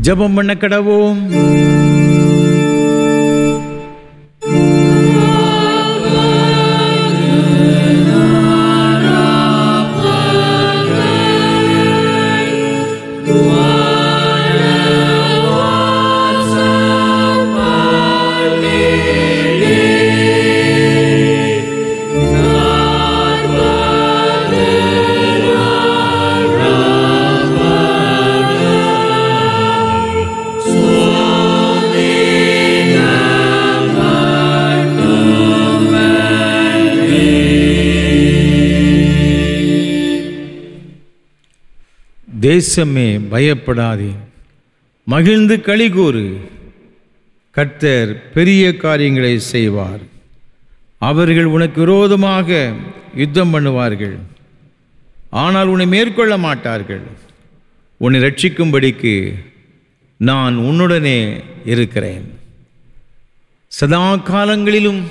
ஜெபம் பண்ண கடவோம் தேசமே பயப்படாதே மகிழ்ந்து களிகூறு கர்த்தர் பெரிய காரியங்களை செய்வார் அவர்கள் உனக்கு விரோதமாக யுத்தம் பண்ணுவார்கள் ஆனால் உன்னை மேற்கொள்ள மாட்டார்கள் உன்னை ரட்சிக்கும்படிக்கு நான் உன்னுடனே இருக்கிறேன் சதா காலங்களிலும்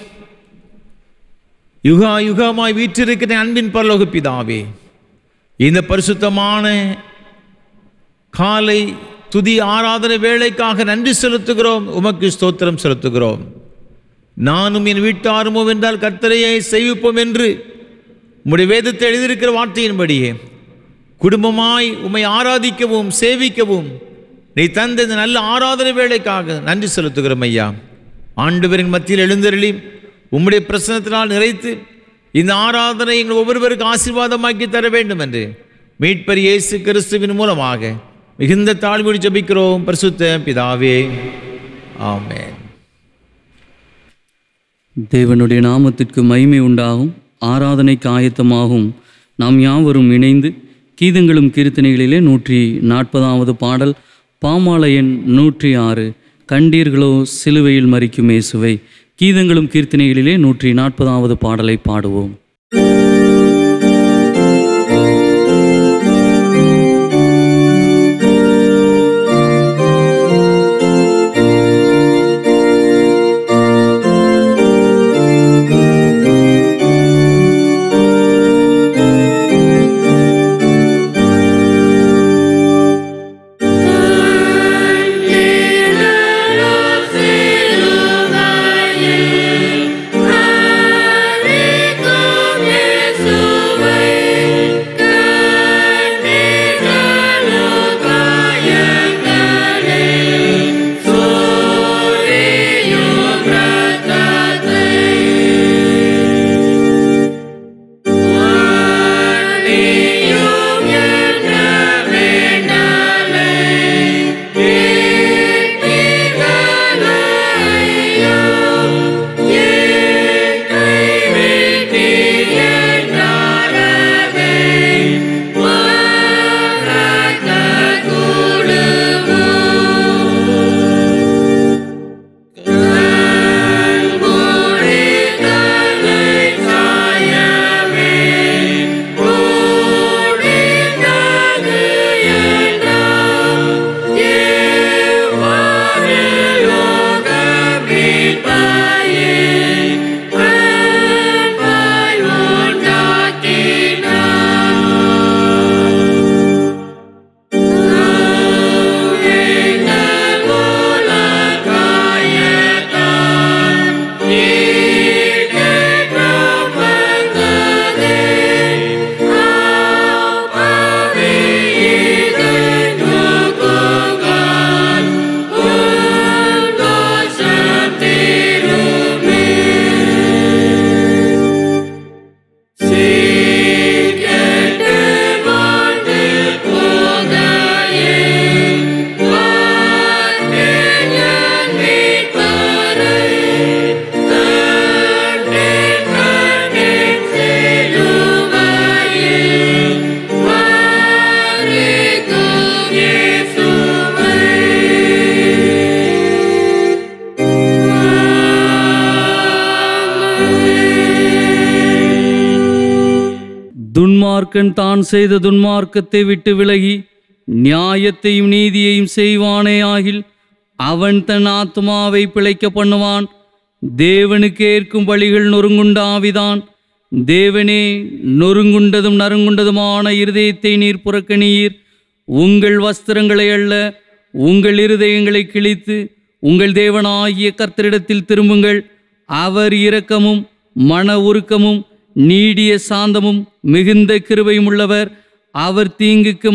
யுகா யுகமாய் வீற்றிருக்கிற அன்பின் பரலோக பிதாவே இந்த பரிசுத்தமான காலை துதி ஆராதனை வேலைக்காக நன்றி செலுத்துகிறோம் உமக்கு ஸ்தோத்திரம் செலுத்துகிறோம் நானும் என் வீட்டாருமோ என்றால் கர்த்தரையை செய்விப்போம் என்று உம்முடைய வேதத்தை எழுதியிருக்கிற வார்த்தையின்படியே குடும்பமாய் உம்மை ஆராதிக்கவும் சேவிக்கவும் நீ தந்த இந்த நல்ல ஆராதனை வேலைக்காக நன்றி செலுத்துகிறோம் ஐயா ஆண்டவரின் மத்தியில் எழுந்தருளி உம்முடைய பிரசனத்தினால் நிறைத்து இந்த ஆராதனை எங்கள் ஒவ்வொருவருக்கு ஆசீர்வாதமாக்கி தர வேண்டும் என்று மீட்பர் இயேசு கிறிஸ்துவின் மூலமாக மிகுந்த தாழ்மொழி ஜபிக்கிறோம் பரிசுத்த பிதாவே ஆமென் தேவனுடைய நாமத்திற்கு மகிமை உண்டாகும் ஆராதனைக்கு ஆயத்தமாகும் நாம் யாவரும் இணைந்து கீதங்களும் கீர்த்தனைகளிலே நூற்றி நாற்பதாவது பாடல் பாமாலையன் நூற்றி ஆறு கண்டீர்களோ சிலுவையில் மறிக்கும் இயேசுவை கீதங்களும் கீர்த்தனைகளிலே நூற்றி நாற்பதாவது பாடலை பாடுவோம் துன்மார்க்கன் தான் செய்த துன்மார்க்கத்தை விட்டு விலகி நியாயத்தையும் நீதியையும் செய்வானே ஆகில் அவன் தன் ஆத்மாவை பிழைக்க பண்ணுவான் தேவனுக்கு ஏற்கும் வழிகள் நொறுங்குண்டாவிதான் தேவனே நொறுங்குண்டதும் நறுங்குண்டதுமான இருதயத்தை நீர் புறக்கணீர் உங்கள் வஸ்திரங்களை அல்ல உங்கள் இருதயங்களை கிழித்து உங்கள் தேவனாகிய கர்த்தரிடத்தில் திரும்புங்கள் அவர் இரக்கமும் மன உருக்கமும் நீடிய சாந்தமும் மிகுந்த கிருபையும் உள்ளவர் அவர் தீங்குக்கு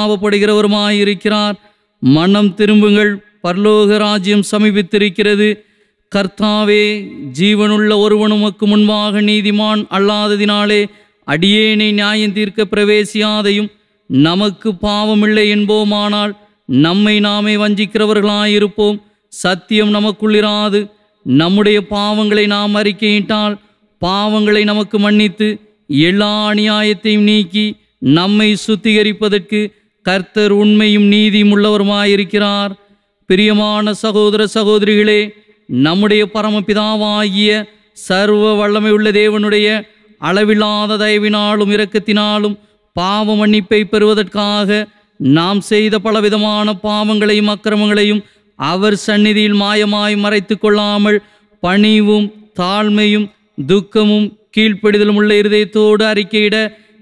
மனஸ்தாபப்படுகிறவருமாயிருக்கிறார் மனம் திரும்புங்கள் பரலோக ராஜ்யம் சமீபித்திருக்கிறது கர்த்தாவே ஜீவனுள்ள ஒருவன் உமக்கு முன்பாக நீதிமான் அல்லாததினாலே அடியேனை நியாயம் தீர்க்க பிரவேசியாதையும் நமக்கு பாவமில்லை என்போமானால் நம்மை நாமே வஞ்சிக்கிறவர்களாயிருப்போம் சத்தியம் நமக்குள்ளிராது நம்முடைய பாவங்களை நாம் அறிக்கையிட்டால் பாவங்களை நமக்கு மன்னித்து எல்லா அநியாயத்தையும் நீக்கி நம்மை சுத்திகரிப்பதற்கு கர்த்தர் உண்மையும் நீதியும் உள்ளவருமாயிருக்கிறார் பிரியமான சகோதர சகோதரிகளே நம்முடைய பரமபிதாவாகிய சர்வ வல்லமையுள்ள தேவனுடைய அளவில்லாத தயவினாலும் இரக்கத்தினாலும் பாவ மன்னிப்பை பெறுவதற்காக நாம் செய்த பலவிதமான பாவங்களையும் அக்கிரமங்களையும் அவர் சந்நிதியில் மாயமாய் மறைத்து கொள்ளாமல் பணிவும் தாழ்மையும் துக்கமும் கீழ்ப்படிதலும் உள்ள இருதயத்தோடு அறிக்கையிட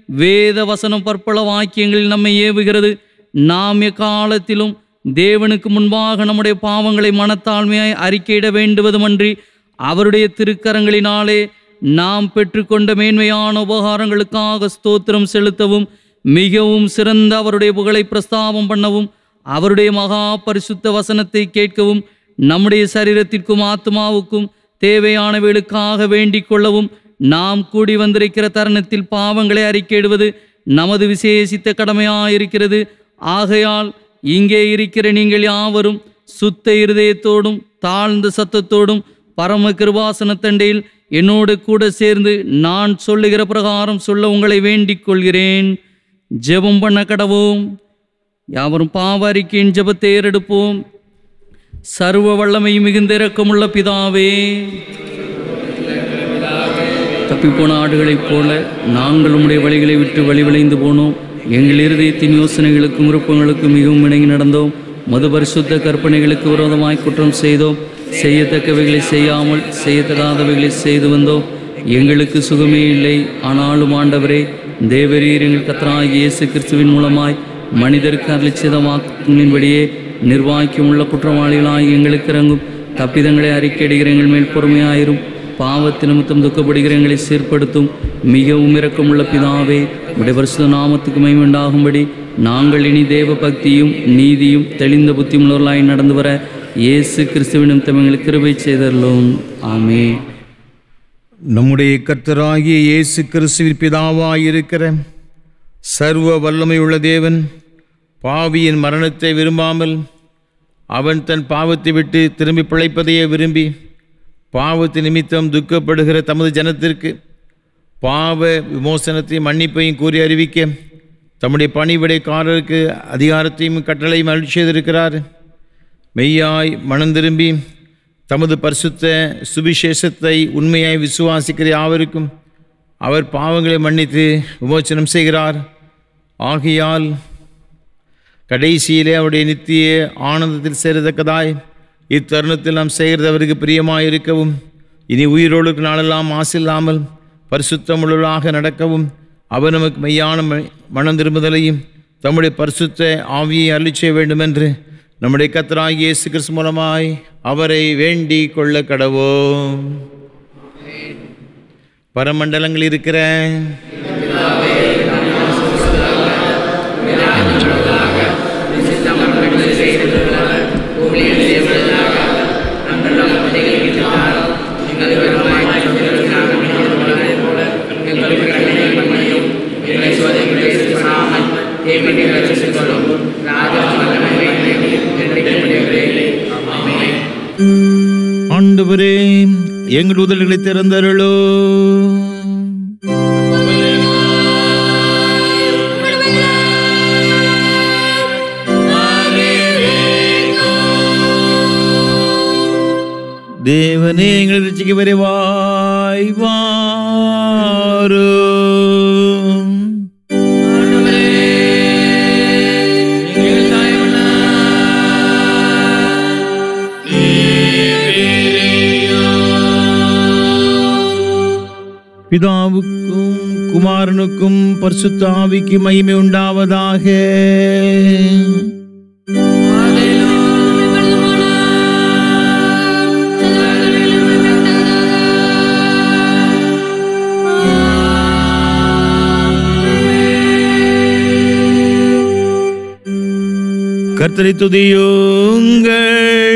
வேத வசனம் பற்பல வாக்கியங்களில் நம்மை ஏவுகிறது நாம் எக்காலத்திலும் தேவனுக்கு முன்பாக நம்முடைய பாவங்களை மனத்தாழ்மையாய் அறிக்கையிட வேண்டுவதுமன்றி அவருடைய திருக்கரங்களினாலே நாம் பெற்றுக்கொண்ட மேன்மையான உபகாரங்களுக்காக ஸ்தோத்திரம் செலுத்தவும் மிகவும் சிறந்த அவருடைய புகழை பிரஸ்தாபம் பண்ணவும் அவருடைய மகா பரிசுத்த வசனத்தை கேட்கவும் நம்முடைய சரீரத்திற்கும் ஆத்மாவுக்கும் தேவையானவைகளுக்காக வேண்டிக் கொள்ளவும் நாம் கூடி வந்திருக்கிற தருணத்தில் பாவங்களை அறிக்கையிடுவது நமது விசேஷித்த கடமையாயிருக்கிறது ஆகையால் இங்கே இருக்கிற நீங்கள் யாவரும் சுத்த இருதயத்தோடும் தாழ்ந்த சத்தத்தோடும் பரம கிருபாசனத்தண்டையில் என்னோடு கூட சேர்ந்து நான் சொல்லுகிற பிரகாரம் சொல்ல உங்களை வேண்டிக் கொள்கிறேன் ஜெபம் பண்ண கடவோம் யாவரும் பாவ அறிக்கையின் ஜெபத்தை ஏறெடுப்போம் சர்வ வல்லமை மிகுந்த இரக்கமுள்ள பிதாவே தப்பிப்போன ஆடுகளைப் போல நாங்கள் உம்முடைய வழிகளை விட்டு வழி விளைந்து போனோம் எங்கள் இருதயத்தின் யோசனைகளுக்கும் விருப்பங்களுக்கும் மிகவும் இணங்கி நடந்தோம் மது பரிசுத்த கற்பனைகளுக்கு விரோதமாய் குற்றம் செய்தோம் செய்யத்தக்கவைகளை செய்யாமல் செய்யத்தகாதவைகளை செய்து வந்தோம் எங்களுக்கு சுகமே இல்லை ஆனாலும் ஆண்டவரே தேவரீர் எங்கள் கத்தராகிய இயேசு கிறிஸ்துவின் மூலமாய் மனிதருக்கு அருளிச்சித வாக்குகளின்படியே நிர்வாகிக்கும் உள்ள குற்றவாளிகளாய் எங்களுக்கு இறங்கும் தப்பிதங்களை அறிக்கையிடுகிற எங்கள் மேல் பொறுமையாயிரும் பாவத்து நிமித்தம் துக்கப்படுகிற எங்களை சீர்படுத்தும் மிகவும் இரக்கமுள்ள பிதாவே உடைய பரிசுத்த நாமத்துக்கு மைமுண்டாகும்படி நாங்கள் இனி தேவ பக்தியும் நீதியும் தெளிந்த புத்தியுள்ளவர்களாய் நடந்து வர இயேசு கிறிஸ்துவினும் எங்களுக்கு கிருபை செய்தருளும் ஆமே நம்முடைய கர்த்தராகிய இயேசு கிறிஸ்துவின் பிதாவாயிருக்கிற சர்வ வல்லமையுள்ள தேவன் பாவியின் மரணத்தை விரும்பாமல் அவன் தன் பாவத்தை விட்டு திரும்பி பிழைப்பதையே விரும்பி பாவத்து நிமித்தம் துக்கப்படுகிற தமது ஜனத்திற்கு பாவ விமோசனத்தையும் மன்னிப்பையும் கூறி அறிவிக்க தம்முடைய பணிவிடைக்காரருக்கு அதிகாரத்தையும் கட்டளையும் அருள் செய்திருக்கிறார் மெய்யாய் மனம் திரும்பி தமது பரிசுத்த சுவிசேஷத்தை உண்மையாய் விசுவாசிக்கிற யாவருக்கும் அவர் பாவங்களை மன்னித்து விமோசனம் செய்கிறார் ஆகையால் கடைசியிலே அவருடைய நித்திய ஆனந்தத்தில் சேரத்தக்கதாய் இத்தருணத்தில் நாம் செய்கிறது அவருக்கு பிரியமாய் இருக்கவும் இனி உயிரோடுக்கு நாளெல்லாம் ஆசில்லாமல் பரிசுத்தமுள்ளவர்களாக நடக்கவும் அவர் நமக்கு மெய்யான ம- மனம் திரும்புதலையும் தம்முடைய பரிசுத்த ஆவியை அருளிச் செய்ய வேண்டும் என்று நம்முடைய கத்தராகிய இயேசு கிறிஸ்து மூலமாய் அவரை வேண்டிக் கொள்ள கடவோம் பரமண்டலங்கள் இருக்கிற ஆண்டவரே எங்கள் உதல்களை திறந்தருளோ தேவனே எங்கள் ரட்சிக்க விரைவாய் வாரும் பிதாவுக்கும் குமாரனுக்கும் பரிசுத்த ஆவிக்கு மகிமை உண்டாவதாக Hallelujah. கர்த்தரை துதியுங்கள்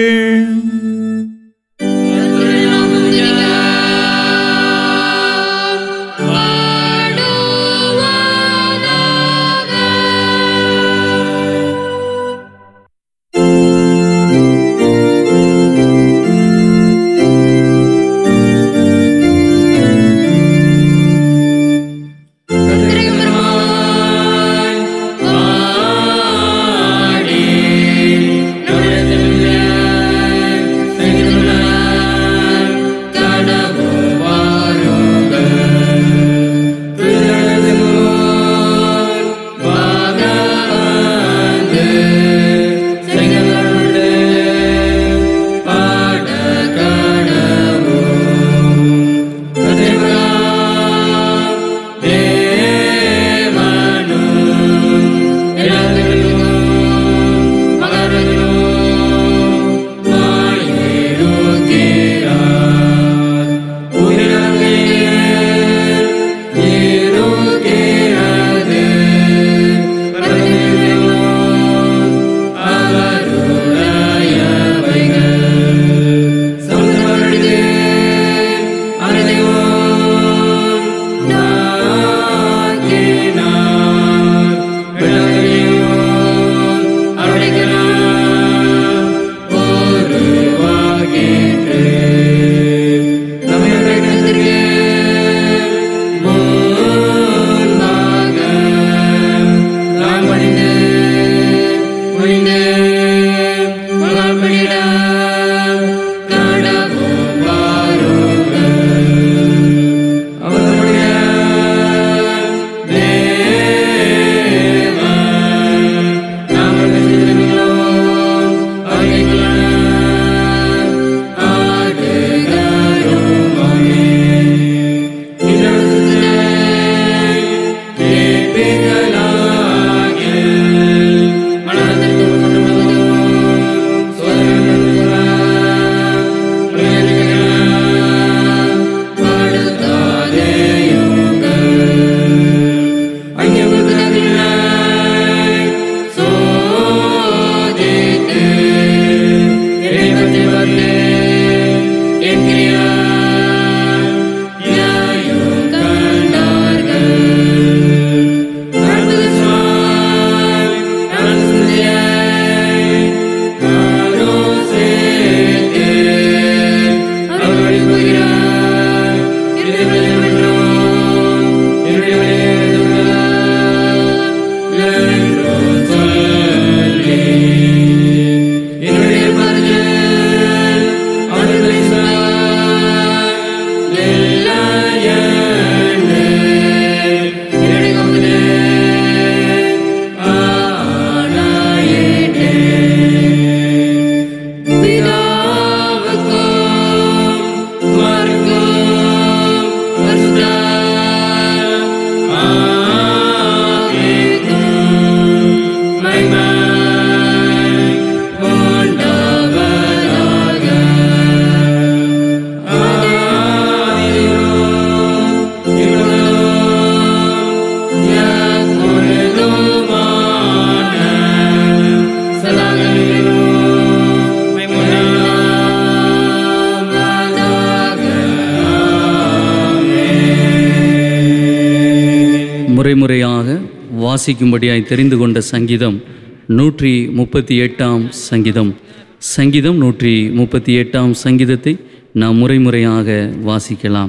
முறைமுறையாக வாசிக்கும்படியாய் தெரிந்து கொண்ட சங்கீதம் நூற்றி முப்பத்தி எட்டாம் சங்கீதம் சங்கீதம் நூற்றி முப்பத்தி எட்டாம் சங்கீதத்தை நாம் முறைமுறையாக வாசிக்கலாம்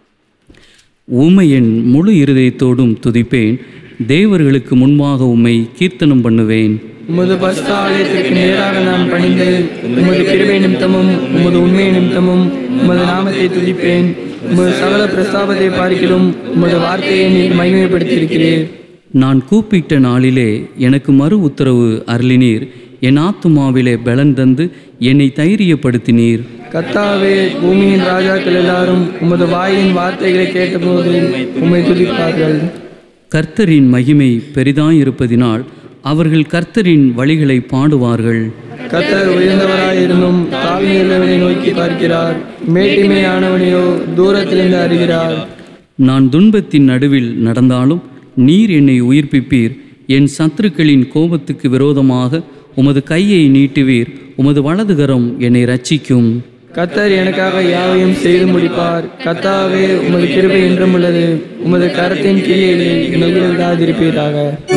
உம்மை என் முழு இருதயத்தோடும் துதிப்பேன் தேவர்களுக்கு முன்பாக உம்மை கீர்த்தனம் பண்ணுவேன் உமது பஸ்த ஆலயத்திற்கு நேராக நான் பணிந்து உமது கிருபை நிமித்தமும் உமது உண்மை நிமித்தமும் உமது நாமத்தை துதிப்பேன் உமது சகல பிரஸ்தாபத்தை பார்க்கிலும் உமது வார்த்தையை நீர் மகிமைப்படுத்தியிருக்கிறீர் நான் கூப்பிட்ட நாளிலே எனக்கு மறு உத்தரவு அருளினீர் என் ஆத்துமாவிலே பலன் தந்து என்னை தைரியப்படுத்தினீர் கத்தாவே பூமியின் ராஜாக்கள் எல்லாரும் உமது வாயின் வார்த்தைகளை கேட்டபோது உம்மை துதிப்பார்கள் கர்த்தரின் மகிமை பெரிதாயிருப்பதினால் அவர்கள் கர்த்தரின் வழிகளை பாடுவார்கள் கத்தர் உயர்ந்தவராயிருந்தும் தாழ்மையுள்ளவனை நோக்கி பார்க்கிறார் மேட்டிமையானவனையோ தூரத்திலிருந்து அறிகிறார் நான் துன்பத்தின் நடுவில் நடந்தாலும் நீர் என்னை உயிர்ப்பிப்பீர் என் சத்துருக்களின் கோபத்துக்கு விரோதமாக உமது கையை நீட்டுவீர் உமது வலதுகரம் என்னை ரட்சிக்கும் கத்தர் எனக்காக யாவையும் செய்து முடிப்பார் கத்தாவே உமது கிருபை என்றும் உள்ளது உமது கரத்தின் கிரியைகளை நெகிழ விடாதிருப்பீராக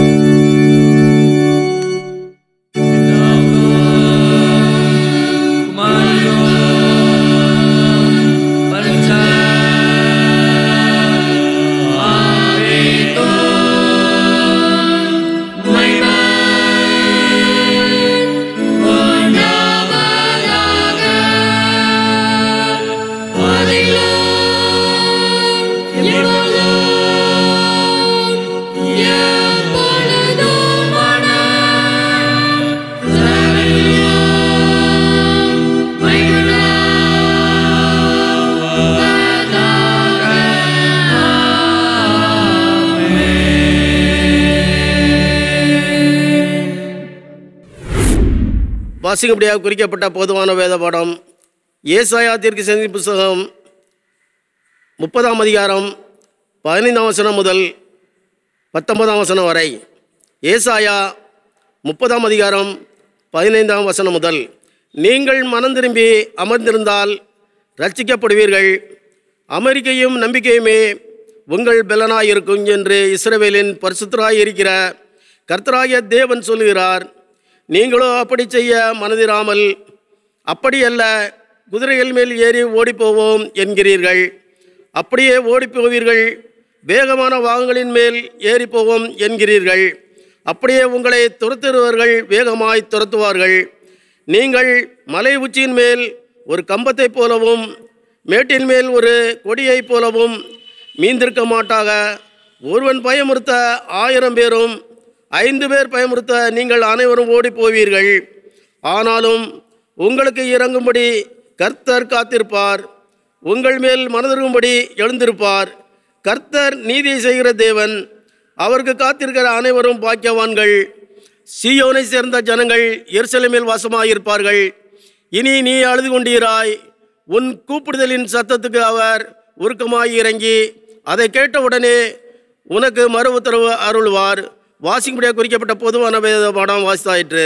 வாசிக்கும்படியாக குறிக்கப்பட்ட பொதுவான வேத பாடம் ஏசாயா தீர்க்க செய்தி புஸ்தகம் முப்பதாம் அதிகாரம் பதினைந்தாம் வசனம் முதல் பத்தொன்பதாம் வசனம் வரை ஏசாயா முப்பதாம் அதிகாரம் பதினைந்தாம் வசனம் முதல் நீங்கள் மனம் திரும்பி அமர்ந்திருந்தால் ரட்சிக்கப்படுவீர்கள் அமெரிக்கையும் நம்பிக்கையுமே உங்கள் பெலனாயிருக்கும் என்று இஸ்ரவேலின் பரிசுத்தராய் இருக்கிற கர்த்தராகிய தேவன் சொல்லுகிறார் நீங்களோ அப்படி செய்ய மனதிராமல் அப்படியல்ல குதிரைகள் மேல் ஏறி ஓடிப்போவோம் என்கிறீர்கள் அப்படியே ஓடிப்போவீர்கள் வேகமான வாகனங்களின் மேல் ஏறி போவோம் என்கிறீர்கள் அப்படியே உங்களை துரத்துகிறவர்கள் வேகமாய் துரத்துவார்கள் நீங்கள் மலை உச்சியின் மேல் ஒரு கம்பத்தைப் போலவும் மேட்டின் மேல் ஒரு கொடியைப் போலவும் மீந்திருக்க மாட்டாக ஒருவன் பயமுறுத்த ஆயிரம் பேரும் ஐந்து பேர் பயமுறுத்த நீங்கள் அனைவரும் ஓடிப் போவீர்கள் ஆனாலும் உங்களுக்கு இறங்கும்படி கர்த்தர் காத்திருப்பார் உங்கள் மேல் மனதிருக்கும்படி எழுந்திருப்பார் கர்த்தர் நீதி செய்கிற தேவன் அவருக்கு காத்திருக்கிற அனைவரும் பாக்கியவான்கள் சீயோனை சேர்ந்த ஜனங்கள் எருசலேமில் வாசமாயிருப்பார்கள் இனி நீ அழுது கொண்டீராய் உன் கூப்பிடுதலின் சத்தத்துக்கு அவர் உருக்கமாய் இறங்கி அதை கேட்டவுடனே உனக்கு மறு உத்தரவு அருள்வார் வாசிக்கும்படியாக குறிக்கப்பட்ட பொதுவான வேத பாடம் வாசித்தாயிற்று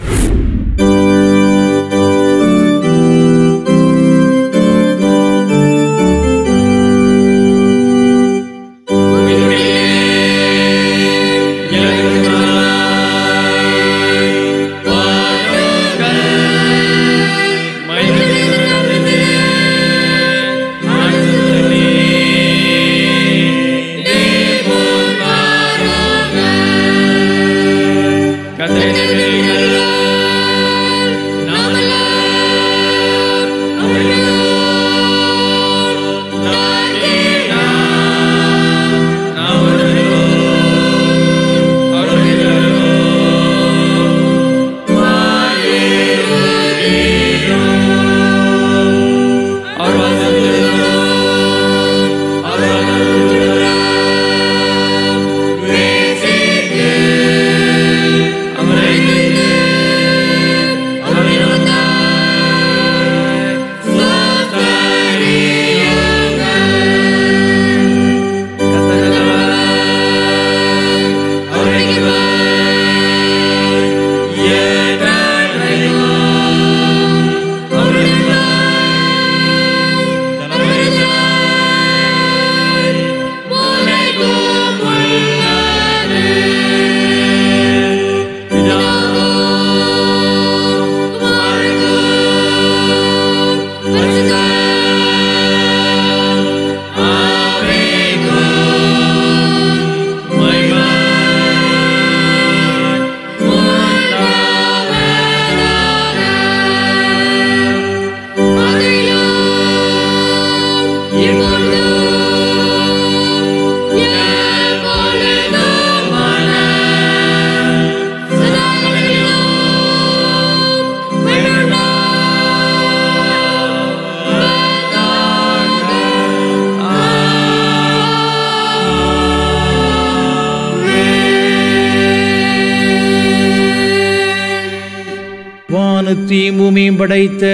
வானத்தையும் பூமியும் படைத்த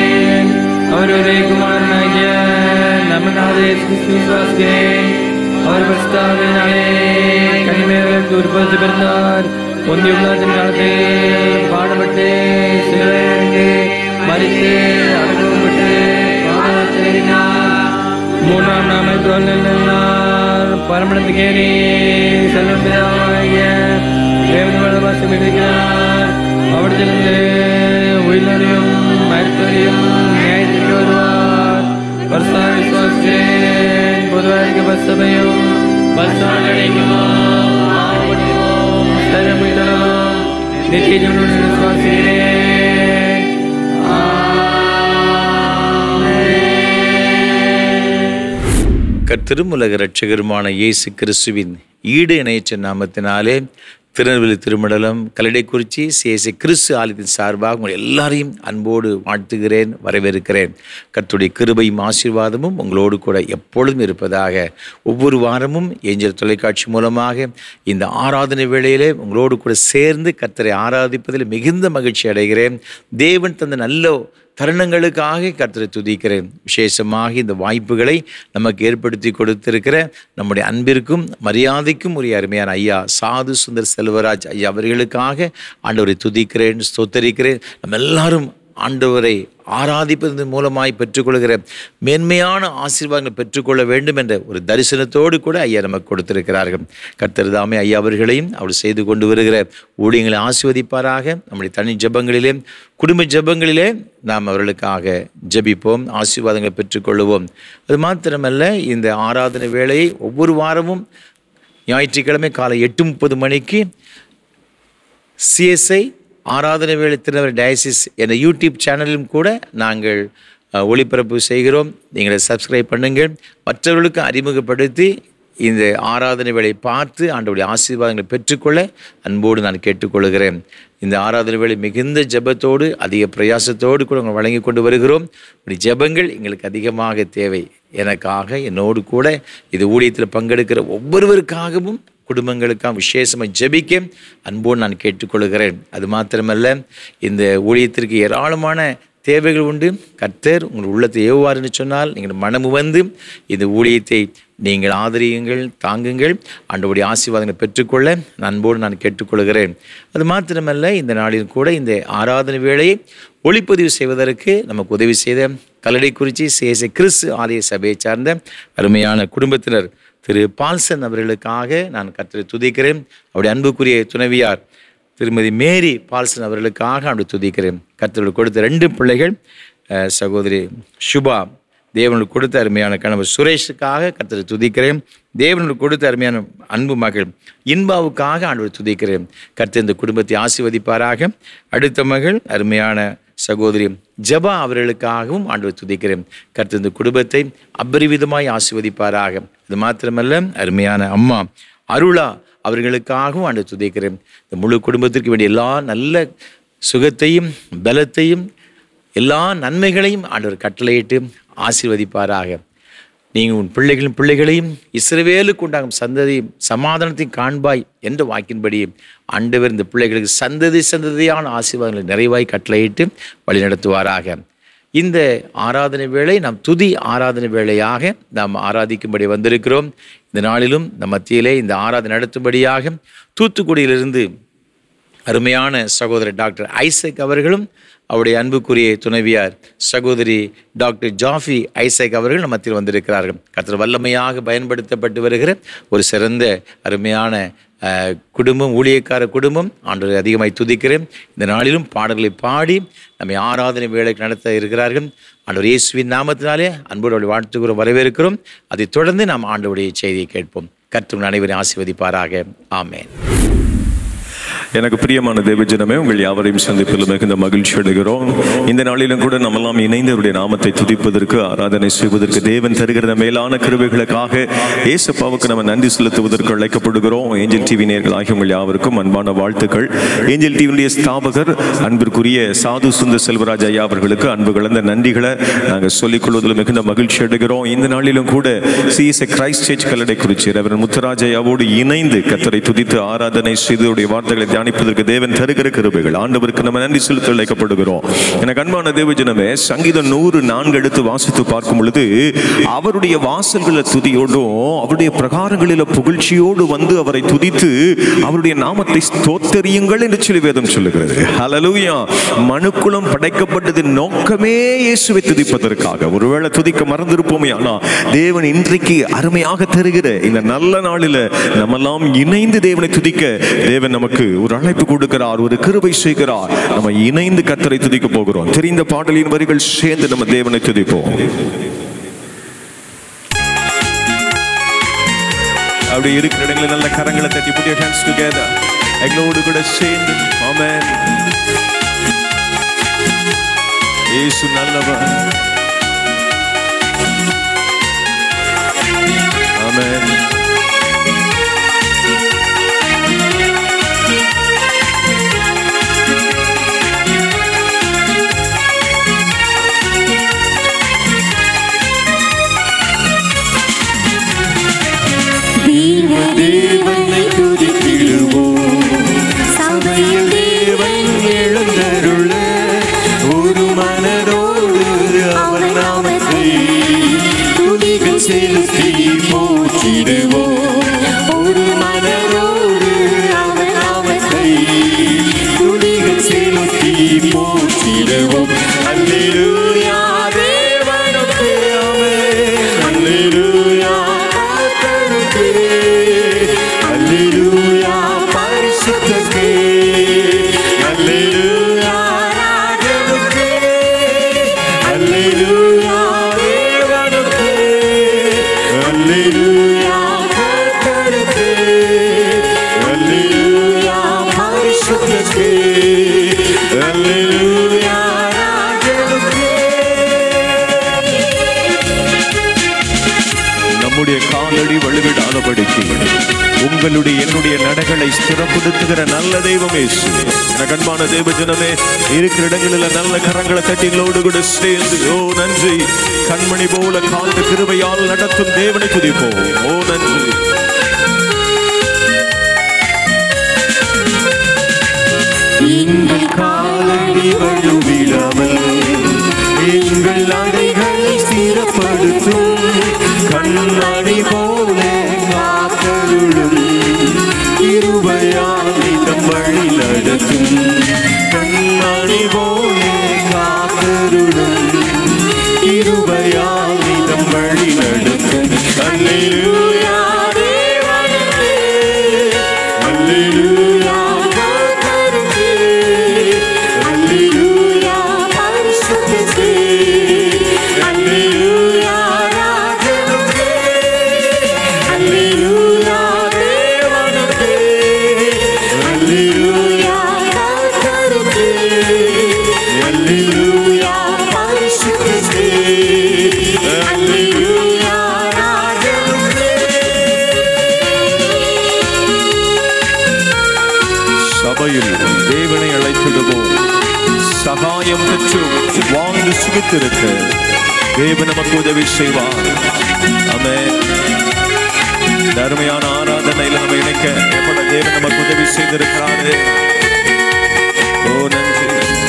और ஒரே குமாரனாகிய நமக்காக இயேசு கிறிஸ்து விசுவாசிக்கிறேன் அவர் அவர் பரிசுத்தாவினாலே கனிமேல் உற்பத்தி பிறந்தார் ஒந்திய உலகத்தின் காலத்தில் பாடுபட்டு சிலுவையிலிருந்து மறித்து அனுபவப்பட்டு பாதத்தில் ஏறினார் மூன்றாம் நாமை தோல்வினார் பரமணத்துக்கேறி செல்வம் பிதாவாகிய தேவன் வளவாசம் இருக்கிறார் அவற்றிலிருந்து உயிரிலையும் மருத்துவரையும் நியாயத்திற்கு வருவார் வருஷா விசுவாசிக்கிறேன் பொதுவாக பசபையும் வருஷம் அடைக்குமோ நித்திய ஜீவனுடன் விசுவாசிக்கிறேன் கர்த்தருமுலக இரட்சகருமான இயேசு கிறிஸ்துவின் ஈடு இணையற்ற நாமத்தினாலே திருநெல்வேலி திருமண்டலம் கல்லடைக்குறிச்சி சிஎஸ்சி கிறிஸ்து ஆலயத்தின் சார்பாக உங்கள் எல்லாரையும் அன்போடு வாழ்த்துகிறேன் வரவேற்கிறேன் கர்த்தருடைய கிருபையும் ஆசீர்வாதமும் உங்களோடு கூட எப்பொழுதும் இருப்பதாக ஒவ்வொரு வாரமும் ஏஞ்சல் தொலைக்காட்சி மூலமாக இந்த ஆராதனை வேளையிலே உங்களோடு கூட சேர்ந்து கர்த்தரை ஆராதிப்பதில் மிகுந்த மகிழ்ச்சி அடைகிறேன் தேவன் தந்த நல்ல தருணங்களுக்காக கர்த்தரை துதிக்கிறேன் விசேஷமாக இந்த வாய்ப்புகளை நமக்கு ஏற்படுத்தி கொடுத்திருக்கிற நம்முடைய அன்பிற்கும் மரியாதைக்கும் உரிய அருமையான ஐயா சாது சுந்தர் செல்வராஜ் ஐயா அவர்களுக்காக ஆண்டவரை துதிக்கிறேன் ஸ்தோத்தரிக்கிறேன் நம்ம எல்லாரும் ஆண்டவரை ஆராதிப்பதன் மூலமாய் பெற்றுக்கொள்கிற மேன்மையான ஆசீர்வாதங்களை பெற்றுக்கொள்ள வேண்டும் என்ற ஒரு தரிசனத்தோடு கூட ஐயா நமக்கு கொடுத்திருக்கிறார்கள் கர்த்தர் தாமே ஐயா அவர்களையும் அவர் செய்து கொண்டு வருகிற ஊழியங்களை ஆசீர்வதிப்பாராக நம்முடைய தனி ஜெபங்களிலே குடும்ப ஜெபங்களிலே நாம் அவர்களுக்காக ஜெபிப்போம் ஆசீர்வாதங்களை பெற்றுக்கொள்ளுவோம் அது மாத்திரமல்ல இந்த ஆராதனை வேளையை ஒவ்வொரு வாரமும் ஞாயிற்றுக்கிழமை காலை எட்டு முப்பது மணிக்கு சிஎஸ்ஐ ஆராதனை வேலை திருநெல்வேலி டயசிஸ் என்ற யூடியூப் சேனலிலும் கூட நாங்கள் அஹ், ஒளிபரப்பு செய்கிறோம் நீங்கள் அதை சப்ஸ்கிரைப் பண்ணுங்கள் மற்றவர்களுக்கு அறிமுகப்படுத்தி இந்த ஆராதனை வேலை பார்த்து ஆண்டவருடைய ஆசீர்வாதங்களை பெற்றுக்கொள்ள அன்போடு நான் கேட்டுக்கொள்கிறேன் இந்த ஆராதனை வேலை மிகுந்த ஜெபத்தோடு அதிக பிரயாசத்தோடு கூட நாங்கள் வழங்கி கொண்டு வருகிறோம் இப்படி ஜெபங்கள் எங்களுக்கு அதிகமாக தேவை எனக்காக என்னோடு கூட இது ஊழியத்தில் பங்கெடுக்கிற ஒவ்வொருவருக்காகவும் குடும்பங்களுக்காக விசேஷமாக ஜெபிக்க அன்போடு நான் கேட்டுக்கொள்கிறேன் அது மாத்திரமல்ல இந்த ஊழியத்திற்கு ஏராளமான தேவைகள் உண்டு கர்த்தர் உங்கள் உள்ளத்தை ஏவுவார்னு சொன்னால் நீங்கள் மனமு வந்து இந்த ஊழியத்தை நீங்கள் ஆதரியுங்கள் தாங்குங்கள் ஆண்டவருடைய ஆசீர்வாதங்களை பெற்றுக்கொள்ள நான் அன்போடு நான் கேட்டுக்கொள்கிறேன் அது மாத்திரமல்ல இந்த நாளில் கூட இந்த ஆராதனை வேளையை ஒளிப்பதிவு செய்வதற்கு நமக்கு உதவி செய்த கல்லடைக்குறிச்சி சேச கிறிஸ்து ஆலய சபையை சார்ந்த அருமையான குடும்பத்தினர் திரு பால்சன் அவர்களுக்காக நான் கர்த்தரை துதிக்கிறேன் அவருடைய அன்புக்குரிய துணைவியார் திருமதி மேரி பால்சன் அவர்களுக்காக அப்படி துதிக்கிறேன் கர்த்தர்களுக்கு கொடுத்த ரெண்டு பிள்ளைகள் அஹ், சகோதரி சுபா தேவனுக்கு கொடுத்த அருமையான கணவர் சுரேஷுக்காக கர்த்தரை துதிக்கிறேன் தேவனுக்கு கொடுத்த அருமையான அன்பு மகள் இன்பாவுக்காக ஆண்டவர் துதிக்கிறேன் கர்த்தர் இந்த குடும்பத்தை ஆசீர்வதிப்பாராக அடுத்த மகள் அருமையான சகோதரி ஜபா அவர்களுக்காகவும் ஆண்டவர் துதிக்கிறேன் கர்த்தர் இந்த குடும்பத்தை அபரிவிதமாய் ஆசீர்வதிப்பாராக அது மாத்திரமல்ல அருமையான அம்மா அருளா அவர்களுக்காகவும் ஆண்டு துதிக்கிறேன் இந்த முழு குடும்பத்திற்கு வேண்டிய எல்லா நல்ல சுகத்தையும் பலத்தையும் எல்லா நன்மைகளையும் ஆண்டவர் கட்டளையிட்டு ஆசீர்வதிப்பாராக நீங்கள் உன் பிள்ளைகளின் பிள்ளைகளையும் இஸ்ரவேலுக்கு உண்டாகும் சந்ததியும் சமாதானத்தையும் காண்பாய் என்ற வாக்கின்படி ஆண்டவர் இந்த பிள்ளைகளுக்கு சந்ததி சந்ததியான ஆசீர்வாதங்களை நிறைவாய் கட்டளையிட்டு வழிநடத்துவாராக இந்த ஆராதனை வேளை நாம் துதி ஆராதனை வேளையாக நாம் ஆராதிக்கும்படி வந்திருக்கிறோம் இந்த நாளிலும் நம் மத்தியிலே இந்த ஆராதனை நடத்தும்படியாக தூத்துக்குடியிலிருந்து அருமையான சகோதரர் டாக்டர் ஐசக் அவர்களும் அவருடைய அன்புக்குரிய துணைவியார் சகோதரி டாக்டர் ஜாஃபி ஐசக் அவர்கள் நம்ம மத்தியில் வந்திருக்கிறார்கள் கர்த்தர் வல்லமையாக பயன்படுத்தப்பட்டு வருகிற ஒரு சிறந்த அருமையான அஹ், குடும்பம் ஊழியக்கார குடும்பம் ஆண்டு அதிகமாய் துதிக்கிறேன் இந்த நாளிலும் பாடல்களை பாடி நம்மை ஆராதனை வேலைக்கு நடத்த இருக்கிறார்கள் ஆண்டவர் இயேசுவின் நாமத்தினாலே அன்போடு அவரை வாழ்த்துகிறோம் வரவேற்கிறோம் அதைத் தொடர்ந்து நாம் ஆண்டவருடைய செய்தியை கேட்போம் கர்த்தர் அனைவரையும் ஆசீர்வதிப்பாராக ஆமென் எனக்கு பிரியமான தேவஜனமே உங்கள் யாவரையும் சந்திப்பில் மிகுந்த மகிழ்ச்சி அடைகிறோம் இந்த நாளிலும் கூட நம்மெல்லாம் இணைந்து அவருடைய நாமத்தை துதிப்பதற்கு ஆராதனை செய்வதற்கு தேவன் தருகிற மேலான கிருபைகளுக்காக ஏசப்பாவுக்கு நம்ம நன்றி செலுத்துவதற்கு அழைக்கப்படுகிறோம் ஏஞ்சல் டிவி நேர்கள் ஆகிய உங்கள் யாவருக்கும் அன்பான வாழ்த்துக்கள் ஏஞ்சல் டிவியுடைய ஸ்தாபகர் அன்பிற்குரிய சாது சுந்தர் செல்வராஜ் ஐயா அவர்களுக்கு அன்பு கலந்த நன்றிகளை நாங்கள் சொல்லிக் கொள்வதில் மிகுந்த மகிழ்ச்சி அடைகிறோம் இந்த நாளிலும் கூட CSI Christ Church Kalladaikurichi reverend Muthuraj ஐயாவோடு இணைந்து கத்தரை துதித்து ஆராதனை செய்து அவருடைய வார்த்தைகளை தியானிப்பதற்கு தேவன் தருகிற கிருபைகள் ஆண்டவருக்கு நம்ம நன்றி செலுத்த அழைக்கப்படுகிறோம் எனக்கு அன்பான தேவஜனமே சங்கீதம் நூறு நான்கு எடுத்து வாசித்து பார்க்கும் பொழுது அவருடைய வாசல்கள துதியோடும் அவருடைய பிரகாரங்களில புகழ்ச்சியோடு வந்து அவரை துதித்து அவருடைய நாமத்தை ஸ்தோத்தரியுங்கள் என்று சொல்லி வேதம் சொல்லுகிறது ஹalleluya மனுக்குலம் படைக்கப்பட்டதின் நோக்கமே இயேசுவை துதிப்பதற்காக ஒருவேளை துதிக்க மறந்திருப்போமே ஆனா தேவன் இன்றைக்கு அருமையாக தருகிற இந்த நல்ல நாளில நம்மெல்லாம் இணைந்து தேவனை துதிக்க தேவன் நமக்கு ஒரு அழைப்பு கொடுக்கிறார் ஒரு கிருபை செய்கிறார் நம்ம இணைந்து கத்தரை துதிக்க போகிறோம் தெரிந்த பாடலின் வரிகள் சேர்ந்து நம்ம தேவனை துதிப்போம் அப்படி இருக்கிற இடங்களில் நல்ல கரங்களை தட்டி புதிய ஹேண்ட்ஸ் டுகெதர் எங்களோடு கூட சேர்ந்து ஆமென் இயேசு நல்லவர் ஆமென் தேவ தேவனை துதித்திடுவோம் சபையில் தேவன் எழுந்தருள ஒரு மனதோடு அவர் நாமத்தை துதிகள் செலுத்தி போற்றிடுவோம் ஒரு மனதோடு அவர் நாமத்தை துதிகள் செலுத்தி போற்றிடுவோம் அல்லேலூயா தேவனுக்கு ஆமென் அல்லேலூயா கர்த்தருக்கு அல்லேலூயா பரிசுத்தருக்கு அல்லேலூயா ராஜனுக்கு அல்லேலூயா தேவனுக்கு அல்லேலூயா கர்த்தருக்கு அல்லேலூயா பரிசுத்தருக்கு அல்லேலூயா ராஜனுக்கு நம்முடைய காலடி வலுவிடாதபடிக்கு உங்களுடைய என்னுடைய நடைகளை ஸ்திரப்படுத்துகிற நல்ல தெய்வம் இயேசு எனக்கு அன்பான தேவ ஜனமே இருக்கிற இடங்களில் நல்ல கரங்களை தட்டிகளோடு கூட சேர்ந்து ஓ நன்றி கண்மணி போல காந்த கிருபையால் நடத்தும் தேவனை துதிப்போம் ஓ நன்றி எங்கள் காலடி வழுவிடாமல் எங்கள் நடைகளை ஸ்திரப்படுத்தும் கண்ணாடி போல காத்தருளும் இருவையால் நம் வழி நடத்தும் கண்ணாடி போல காத்தருளும் இருவையால் நம் வழி நடத்தும் அல்லேலூயா தேவனுக்கு அல்லேலூயா கர்த்தருக்கு அல்லேலூயா பரிசுத்தருக்கு அல்லேலூயா ராஜனுக்கு அல்லேலூயா தேவனுக்கு அல்லேலூயா கர்த்தருக்கு அல்லேலூயா பரிசுத்தருக்கு அல்லேலூயா ராஜனுக்கு சபையில் தேவனை அழைத்திடுவோம் சகாயம் பெற்று வாழ்ந்து சுகித்திருக்க தேவன் நமக்கு உதவி செய்வார் ஆமே அருமையான ஆராதனையில் நம்ம இணைக்க எப்பட தேவன் நமக்கு உதவி செய்திருக்கிறாரு ஓ நன்றி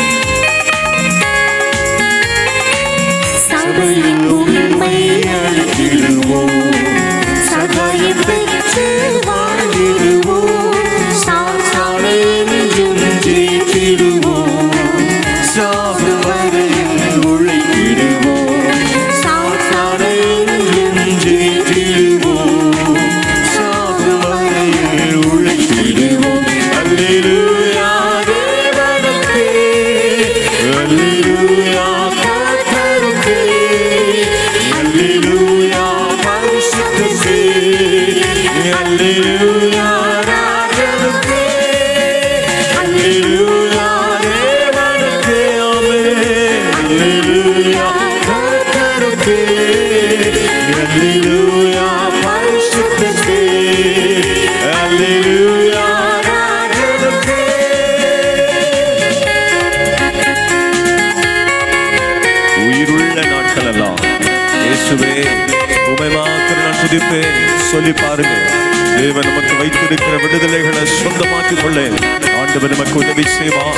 சபையில் உண்மை அழைத்திடுவோம் சகாயம் பெற்று வாழ்ந்திடுவோம் சாத்தானை என்றும் ஜெயித்திடுவோம் சாவு வரையில் உழைத்திடுவோம் சாத்தானை என்றும் ஜெயித்திடுவோம் சாவு வரையில் உழைத்திடுவோம் அல்லேலூயா தேவனுக்கு அல்லேலூயா கர்த்தருக்கு அல்லேலூயா பரிசுத்தருக்கு அல்லேலூயா ராஜனுக்கு அல்லேலூயா தேவனுக்கு ஆமென் அல்லேலூயா கர்த்தருக்கு அல்லேலூயா பரிசுத்தருக்கு அல்லேலூயா ராஜனுக்கு உயிருள்ள நாட்கள் எல்லாம் இயேசுவே உமை மாத்திரம் நான் துதிப்பேன் சொல்லி பாருங்க தேவன் நமக்கு வைத்திருக்கிற விடுதலைகளை சொந்தமாக்கிக் கொள்ள ஆண்டவர் நமக்கு உதவி செய்வார்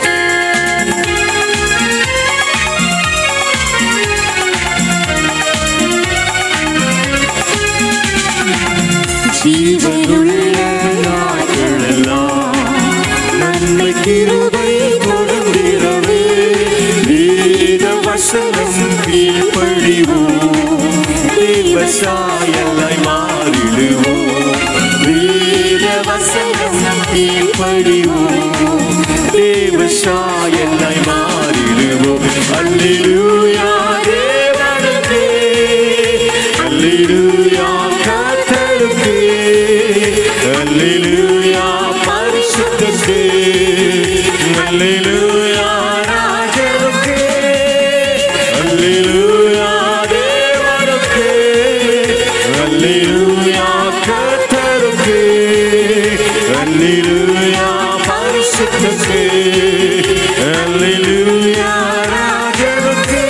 ஜீவனுள்ள நாட்களெல்லாம் நன்மை கிருபை தொடர்ந்திடவே வேத வசனம் கீழ்ப்படிவோம் தேவசாயலாய் மாறிடுவோம் வேத வசனம் கீழ்ப்படிவோம் தேவசாயலாய் மாறிடுவோம் அல்லேலூயா தேவனுக்கே அல்லேலூயா கர்த்தருக்கே அல்லேலூயா பரிசுத்தருக்கே அல்லேலூயா ராஜருக்கே அல்லேலூயா தேவனுக்கே அல்லேலூயா கர்த்தருக்கே அல்லேலூயா பரிசுத்தருக்கே அல்லேலூயா ராஜருக்கே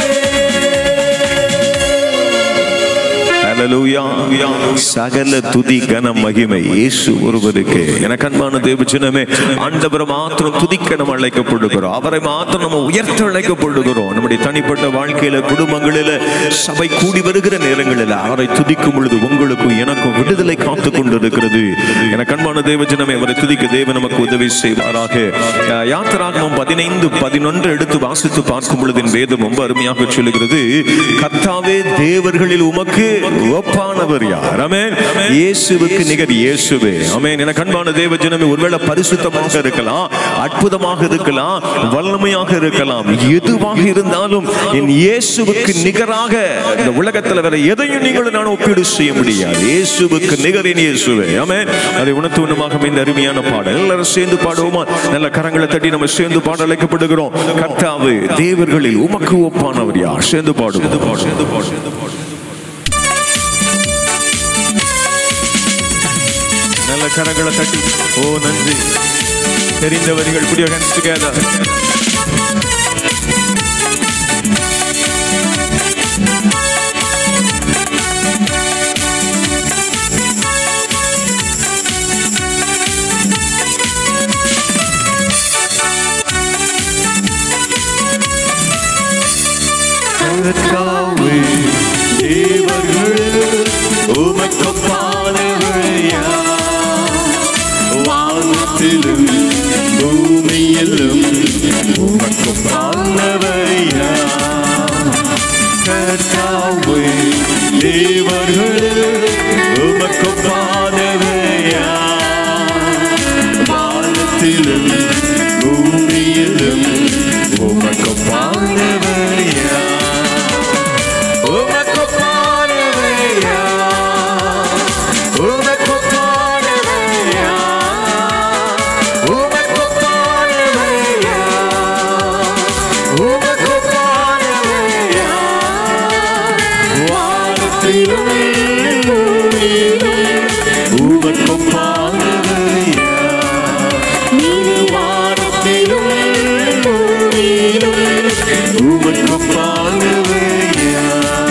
ஹalleluya சகல துதி கன மகிமை இயேசு ஒருவருக்கு எனக்கு அன்பான தேவஜனமே ஆண்டவரை மாத்திரம் துதிக்க நம்ம அழைக்கப்படுகிறோம் அவரை மாத்திரம் நம்ம உயர்த்த அழைக்கப்படுகிறோம் நம்முடைய தனிப்பட்ட வாழ்க்கையில குடும்பங்களில சபை கூடி வருகிற நேரங்களில் அவரை துதிக்கும் பொழுது உங்களுக்கும் எனக்கும் விடுதலை காத்து கொண்டிருக்கிறது எனக்கு அன்பான தேவஜனமே அவரை துதிக்க தேவன் நமக்கு உதவி செய்வாராக அஹ், யாத்திராகமம் பதினைந்து பதினொன்று எடுத்து வாசித்து பார்க்கும் பொழுது என் வேதம் ரொம்ப அருமையாக சொல்லுகிறது கர்த்தாவே தேவர்களில் உமக்கு ஒப்பானவர் யார் ஆமென் இயேசுவுக்கு நிகர் இயேசுவே ஆமென் என கண்பான தேவ ஜனமே ஒருவேளை பரிசுத்தமாக இருக்கலாம் அற்புதமாக இருக்கலாம் வல்லமையாக இருக்கலாம் எதுவாக இருந்தாலும் என் இயேசுவுக்கு நிகராக இந்த உலகத்துல வேற எதையும் நீங்கள் நான் ஒப்பீடு செய்ய முடியாது இயேசுவுக்கு நிகரின் இயேசுவே ஆமென் அதை உணர்த்து உணமாக இந்த அருமையான பாடல் எல்லாரும் சேர்ந்து பாடுவோமா நல்ல கரங்களை தட்டி நம்ம சேர்ந்து பாட அழைக்கப்படுகிறோம் கர்த்தாவே தேவர்களில் உமக்கு ஒப்பானவர் யார் சேர்ந்து பாடுவோம் சேர்ந்து பாடு சேர்ந்து பாடு நல்ல கரங்களை தட்டி ஓ நன்றி தெரிந்த வரிகள் புதிய hands together கர்த்தாவே தேவர்கள் உமக்கொப்பானவையா வானத்திலும் பூமியிலும் உமக்கொப்பானவையா கர்த்தாவே தேவர்கள் உமக்கொப்பானவையா வானத்திலும் பூமியிலும் உமக்கொப்பானவையா உமக்கொப்பானவையா உமக்கொப்பானவையா உமக்கொப்பானவையா உமக்கொப்பானவையா வானத்திலும் பூமியிலும் உமக்கொப்பானவையா வானத்திலும் பூமியிலும் உமக்கொப்பானவையா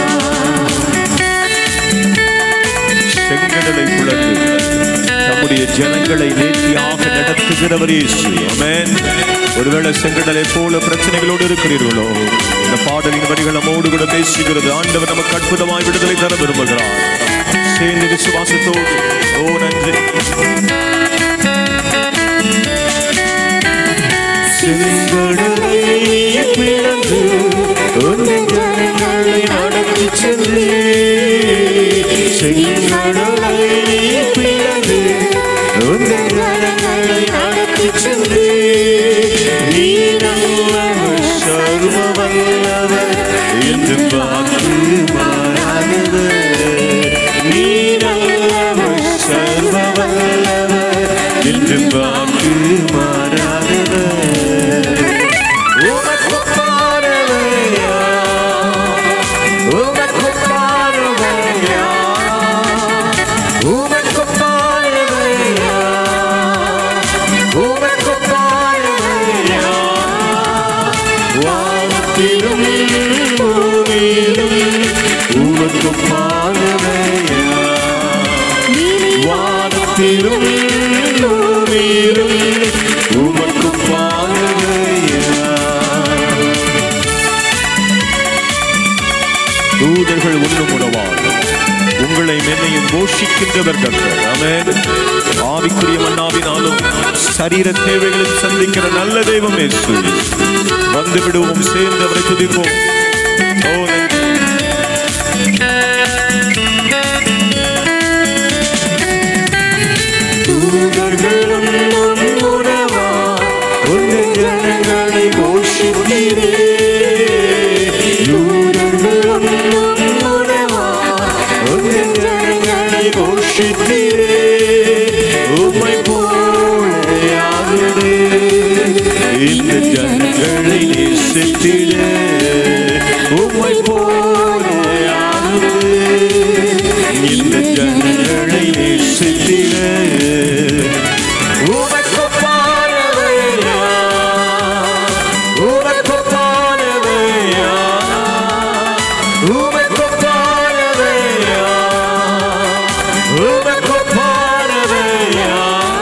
செங்கடலை குழந்து நம்முடைய ஜனங்களை நேர்த்தியாக நடத்துகிறவர் இயேசு ஆமென் ஒருவேளை செங்கடலை போல பிரச்சனைகளோடு இருக்கிறீர்களோ இந்த பாடலின் வரிகள் நம்மோடு கூட பேசுகிறது ஆண்டவர் நமக்கு அற்புதமாய் விடுதலை தர விரும்புகிறார் சேர்ந்து விசுவாசத்தோடு ஓ நன்றி செங்கடலை பிளந்து உந்தன் ஜனங்களை நடத்தி சென்றே செங்கடலை பிளந்து உந்தன் ஜனங்களை நடத்தி சென்றே நீ நல்லவர் சர்வ வல்லவர் என்று வாக்கு மாறாதவர் நீ நல்லவர் சர்வ வல்லவர் என்று வாக்கு மாறாதவர் உமக்குப்பானவையா உமக்குப்பானவையா உமக்குப்பானவையா உமக்குப்பானவையா வானத்திலும் பூமியிலும் உமக்குப்பானவையா வானத்திலும் வானத்திலும் பூமியிலும் உமக்கு பாடுகையா தூதர்கள் உண்ணும் உணவால் உங்களை மென்னையும் போஷிக்கின்றவர் கர்த்தர் ஆமென் ஆவிக்குரிய மன்னாவினாலும் சரீர தேவைகளும் சந்திக்கிற நல்ல தெய்வம் இயேசு வந்து விடுவோம் சேர்ந்தவரை துதிப்போம் ஓ நன்றி. தூதர்களும் உன் உணவா உங்கள் ஜனங்களை போஷித்தீரே தூதர்களும் உன் உணவா உங்கள் ஜனங்களை போஷித்தீரே உம்மை போல யாருடே இந்த ஜனங்களை நேசித்திட உம்மை போல யாருடே இந்த ஜனங்களை நேசித்திட உமக்கு பாரவையா உமக்கு பாரவையா உமக்கு பாரவையா உமக்கு பாரவையா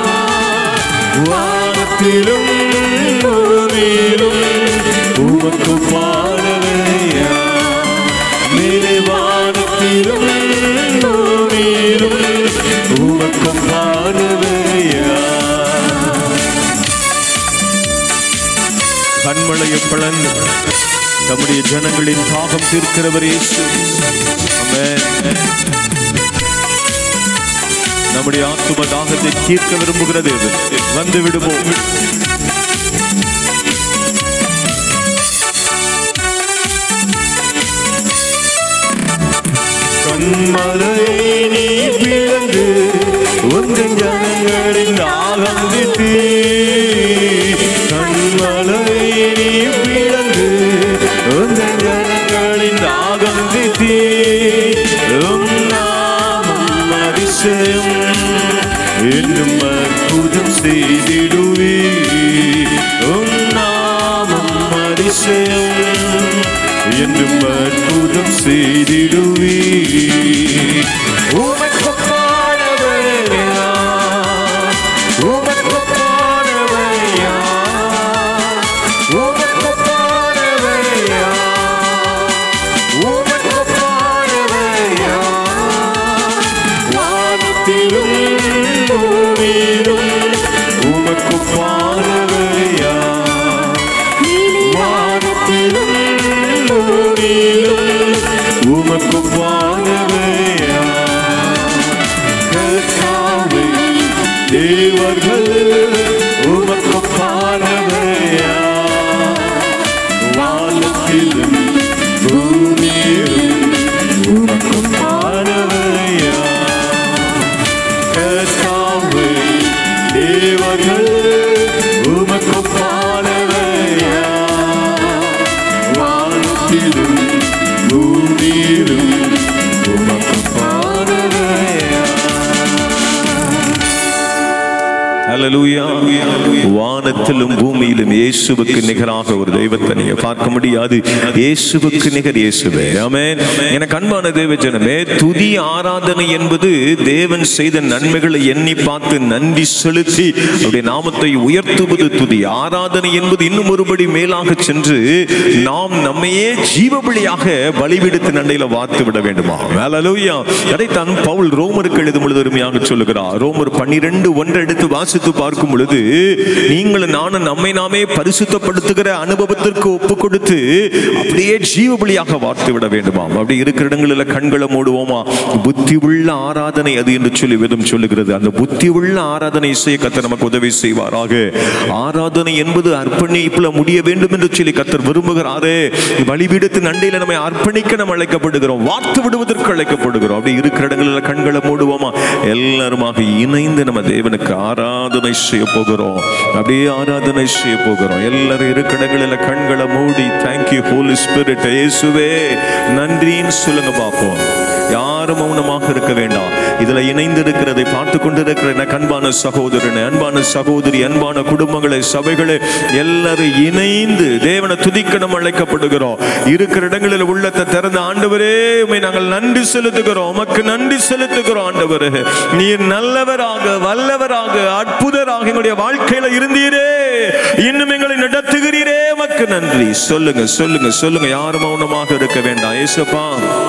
வானத்திலும் பூமியிலும் உமக்கு பாரவையா மேலே வானத்திலும் பூமியிலும் உமக்கு பாரவையா கண்மலையை பிளந்து நம்முடைய ஜனங்களின் தாகம் தீர்க்கிறவர் இயேசு ஆமென். நம்முடைய ஆத்தும தாகத்தை தீர்க்க விரும்புகிற தேவன் வந்து விடுவோம் கண்மலையை நீ பிளந்து உங்கள் ஜனங்களின் தாகம் தீர்த்தி கண்மலையை நீ பிளந்து உங்கள் ஜனங்களின் தாகம் தீர்த்தி உம் நாமம் அதிசயம் என்னும் அற்புதம் செய்திடுவே உம் நாமம் அதிசயம் என்றும் அற்புதம் செய்திடுவே உமக்கு பாடவையா உமக்கு பாடவையா உமக்கு பாடவையா உமக்கு பாடவையா வானத்திலும் பூமியிலும் உமக்கு பாடவையா வானத்திலும் பூமியிலும் உமக்கு பாடவையா கர்த்தாவே, தேவர்கள் உமக்கு பாடவையா வானத்திலும் பூமியிலும் உமக்கு பாடவையா கர்த்தாவே, தேவர்கள் உமக்கு பாடவையா வானத்திலும் பூமியிலும் உமக்கு பாடவையா ஹalleluya வானத்திலும் பூமியிலும் இயேசுவுக்கு நிகராக ஒரு தெய்வத்தை நீங்க பார்க்க முடியாது இயேசுவுக்கு நிகர் இயேசுவே ஆமென் எனக்கு அன்பான தேவ ஜனமே துதி ஆராதனை என்பது தேவன் செய்த நன்மைகளை எண்ணி பார்த்து நன்றி செலுத்தி அவருடைய நாமத்தை உயர்த்துவது துதி ஆராதனை என்பது இன்னும் ஒருபடி மேலாக சென்று நாம் நம்மையே ஜீவபலியாக பலிவிடுத்து நண்டையில வார்த்து விட வேண்டுமா ஹalleluya அதைத்தான் பவுல் ரோமருக்கு எழுதும் பொழுது அருமையாக சொல்லுகிறார் ரோமர் பன்னிரெண்டு ஒன்று எடுத்து வாசித்து பார்க்கும் பொழுது நீங்கள் நானும் நம்மை நாமே பரிசுத்தப்படுத்துகிற அனுபவத்திற்கு ஒப்பு கொடுத்து அப்படியே ஜீவபலியாக வார்த்து விட வேண்டுமாம் அப்படி இருக்கிற இடங்களில் கண்களை மூடுவோமா புத்தி உள்ள ஆராதனை அது என்று சொல்லி வேதம் சொல்லுகிறது அந்த புத்தி உள்ள ஆராதனை செய்ய கத்தர் நமக்கு உதவி செய்வாராக ஆராதனை என்பது அர்ப்பணிப்புல முடிய வேண்டும் என்று சொல்லி கத்தர் விரும்புகிறாரே வழிபீடத்து நண்டையில நம்மை அர்ப்பணிக்க நம்ம அழைக்கப்படுகிறோம் வார்த்து விடுவதற்கு அழைக்கப்படுகிறோம் அப்படி இருக்கிற இடங்களில் கண்களை மூடுவோமா எல்லாருமாக இணைந்து நம்ம தேவனுக்கு ஆராதனை செய்ய போகிறோம் அப்படியே ஆராதனை செய்ய போகிறோம் எல்லாரும் இருக்கிற இடங்களில் கண்களை மூடி தேங்க்யூ ஹோலி ஸ்பிரிட் இயேசுவே நன்றின்னு சொல்லுங்க பார்ப்போம் யாரும் மௌனமாக இருக்க வேண்டாம் இதுல இணைந்து இருக்கிறதை பார்த்து கொண்டிருக்கிற எனக்கு அன்பான சகோதரன் அன்பான சகோதரி அன்பான குடும்பங்களை சபைகளை எல்லாரும் இணைந்து தேவனை துதிக்கணும் அழைக்கப்படுகிறோம் இருக்கிற இடங்களில் உள்ளத்தை திறந்த ஆண்டவரே உம்மை நாங்கள் நன்றி செலுத்துகிறோம் உமக்கு நன்றி செலுத்துகிறோம் ஆண்டவரே நீர் நல்லவராக வல்லவராக அற்புதராக எங்களுடைய வாழ்க்கையில இருந்தீரே இன்னும் எங்களை நடத்துகிறீரே உமக்கு நன்றி சொல்லுங்க சொல்லுங்க சொல்லுங்க யாரும் மௌனமாக இருக்க வேண்டாம் ஏசப்பா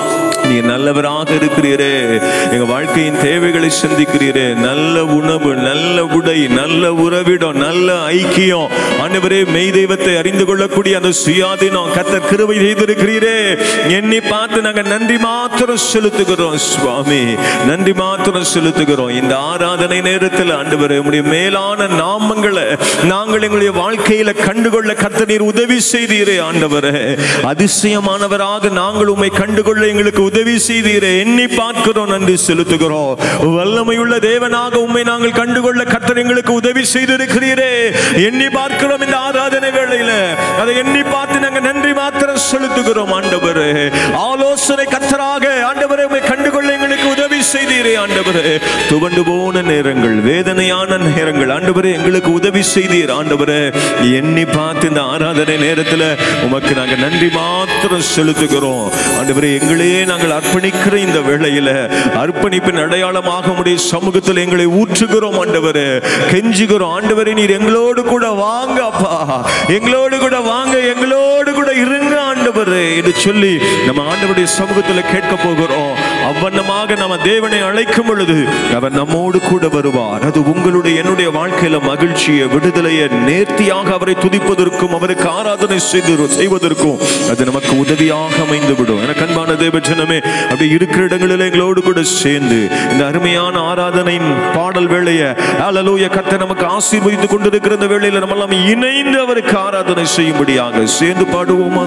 நீ நல்லவராக இருக்கிறீரே எங்க வாழ்க்கையின் தேவைகளை சந்திக்கிறீரே நல்ல உணவு நல்ல உடை நல்ல உறவிடம் நல்ல ஐக்கியம் ஆண்டவரே மெய் தெய்வத்தை அறிந்து கொள்ளக்கூடிய அந்த சுயாதீனம் கத்தர் கிருபை செய்திருக்கிறீரே எண்ணி பார்த்து நாங்க நன்றி மாத்திரம் செலுத்துகிறோம் சுவாமி நன்றி மாத்திரம் செலுத்துகிறோம் இந்த ஆராதனை நேரத்தில் ஆண்டவரே உம்முடைய மேலான நாமங்களை நாங்கள் எங்களுடைய வாழ்க்கையில கண்டுகொள்ள கர்த்தர் நீர் உதவி செய்தீரே ஆண்டவரே அதிசயமானவராக நாங்கள் உம்மை கண்டுகொள்ள எங்களுக்கு உதவி செய்தீரே எண்ணி பார்க்கிறோம் நன்றி செலுத்துகிறோம் வல்லமையுள்ள தேவனாக உம்மை நாங்கள் கண்டுகொள்ள கர்த்தர் எங்களுக்கு உதவி செய்திருக்கிறீரே எண்ணி பார்க்கிறோம் இந்த ஆராதனை வேளையில அதை எண்ணி பார்த்து நாங்கள் நன்றி மாத்திரம் செலுத்துகிறோம் ஆண்டவரே ஆலோசனை கர்த்தராக ஆண்டவரே உம்மை கண்டுகொள்ள எங்களுக்கு உதவி செய்தீரே ஆண்டவரே துவண்டு போன நேரங்கள் வேதனையான நேரங்கள் ஆண்டவரே எங்களுக்கு உதவி செய்தீர் ஆண்டவரே எண்ணி பார்த்து இந்த ஆராதனை நேரத்துல உமக்கு நாங்க நன்றி மாத்திரம் செலுத்துகிறோம் ஆண்டவரே எங்களையே நாங்கள் அர்ப்பணிக்கிற இந்த வேளையில அர்ப்பணிப்பின் அடையாளமாக உடைய சமூகத்தில் எங்களை ஊற்றுகிறோம் ஆண்டவரே கெஞ்சுகிறோம் ஆண்டவரே நீர் எங்களோடு கூட வாங்க அப்பா எங்களோடு கூட வாங்க எங்களோடு கூட இருங்க ஆண்டவரே என்று சொல்லி நம்ம ஆண்டவருடைய சமூகத்தில் கேட்க போகிறோம் அவ்வண்ணமாக நம்ம தேவனை அழைக்கும் பொழுது அவர் நம்மோடு கூட வருவார் அது உங்களுடைய என்னுடைய வாழ்க்கையில மகிழ்ச்சியை விடுதலையை நேர்த்தியாக அவரை துதிப்பதற்கும் அவருக்கு ஆராதனை செய்து செய்வதற்கும் அது நமக்கு உதவியாக அமைந்து விடும் எனக்கு அன்பான தேவ ஜனமே அப்படி இருக்கிற இடங்களில் எங்களோடு கூட சேர்ந்து இந்த அருமையான ஆராதனையின் பாடல் வேளைய அலலூய கத்தை நமக்கு ஆசீர்வதித்து கொண்டிருக்கிற இந்த வேளையில நம்ம எல்லாம் இணைந்து அவருக்கு ஆராதனை செய்யும்படியாக சேர்ந்து பாடுவோமா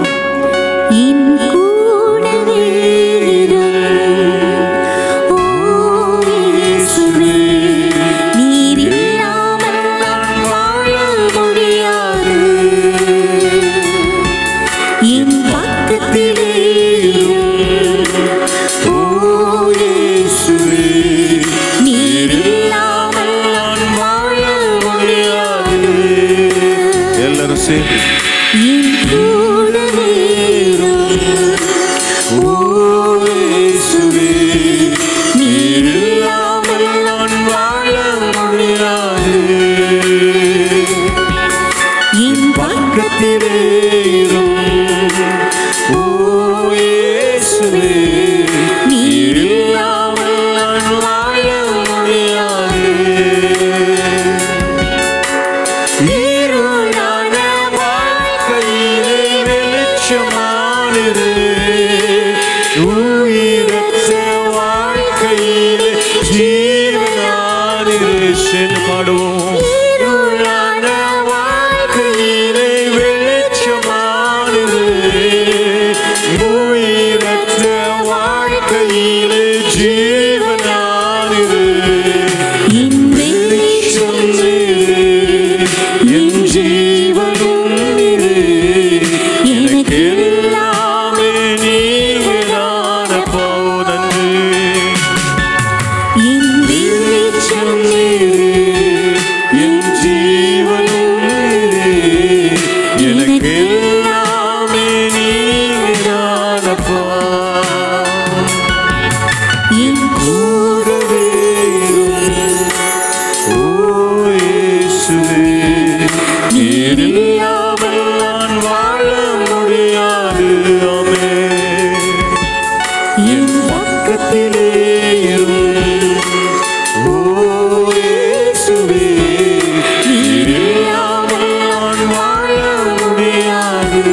என் கூடவே இரு. ஓ இயேசுவே, நீர் இல்லாமல் நான் வாழ முடியாது. என் பக்கத்திலே இரு. ஓ இயேசுவே, நீர் இல்லாமல் நான் வாழ முடியாது. எல்லாரும் சேர்ந்து என் கூடவே இரு. ஓ இயேசுவே, நீர் இல்லாமல் நான் வாழ முடியாது. என் பக்கத்திலே இரு. ஓ இயேசுவே, நீர் இல்லாமல் நான் வாழ முடியாது. இருளான வாழ்க்கையிலே வெளிச்சமானிரு. உயிரற்ற வாழ்க்கையிலே ஜீவனானிரு. சேர்ந்து பாடுவோம் இருளான வாழ்க்கையிலே வெளிச்சமானிரு. உயிரற்ற வாழ்க்கையிலே ஜீவனானிரு. என் வெளிச்சம் நீரே, என் ஜீவனும் நீரே. எனக்கு எல்லாமே நீங்களானப்போ நன்றி. என் வெளிச்சம் நீரே, என் ஜீவனும் நீரே. எனக்கு எல்லாமே நீங்களானப்பா. என் கூடவே இரு. ஓ இயேசுவே, நீர் இல்லாமல் நான் வாழ முடியாது ஆமென். என் பக்கத்திலே இரு. ஓ இயேசுவே, நீர் இல்லாமல் நான் வாழ முடியாது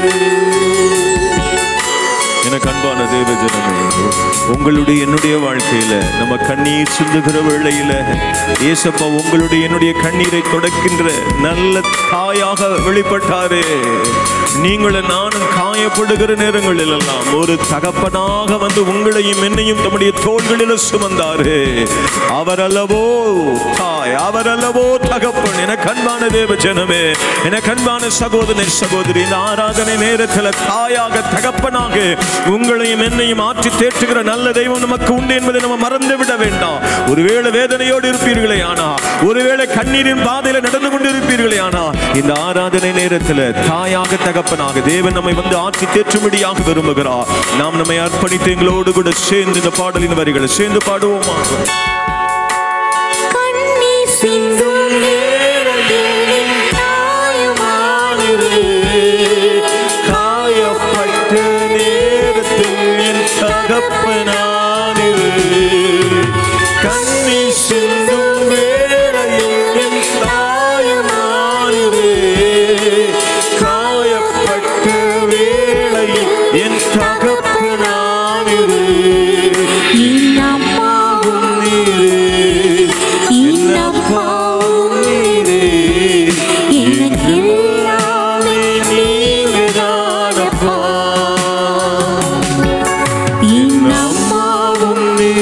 எனக்கு அன்பான தேவ ஜனமே உங்களுடைய என்னுடைய வாழ்க்கையில நம்ம கண்ணீர் சிந்துகிற வேளையில ஏசப்பா உங்களுடைய என்னுடைய கண்ணீரை தொடக்கின்ற நல்ல தாயாக வெளிப்பட்டாரே நீங்களும் நானும் காய காயப்படுகிற நேரங்களில் எல்லாம் ஒரு தகப்பனாக வந்து உங்களையும் என்னையும் தம்முடைய தோள்களில் சுமந்தாரே அவர் அல்லவோ தாய் அவர் அல்லவோ தகப்பன் என கண்பான தேவ ஜனமே என கண்பான சகோதரனை சகோதரி இந்த ஆராதனை நேரத்தில் தாயாக தகப்பனாக உங்களையும் என்னையும் ஆற்றி தேற்றுகிற நல்ல தெய்வம் நமக்கு உண்டு என்பதை நம்ம மறந்து விட வேண்டாம் ஒருவேளை வேதனையோடு இருப்பீர்களே ஆனா ஒருவேளை கண்ணீரின் பாதையில நடந்து கொண்டு இருப்பீர்களே ஆனா இந்த ஆராதனை நேரத்தில் தாயாக தகப்பனாக தேவன் நம்மை வந்து ஆற்றி தேற்றும்படியாக விரும்புகிறார் நாம் நம்மை அர்ப்பணித்து எங்களோடு கூட சேர்ந்து இந்த பாடலின் வரிகளை சேர்ந்து பாடுவோமா கண்ணீர் சிந்தும் நேரத்தில் தாயுமானவரே காயப்பட்ட நேரத்தில் என் தகப்பனானே கண்ணீர் சிந்தும் வேளையில் என் தாயமானே காயப்பட்ட வேளையில் என் தகப்பனானே என் அம்மாவும் என் அப்பாவும் எனக்கு எல்லாமே நீங்கதானப்பா என் அம்மாவும்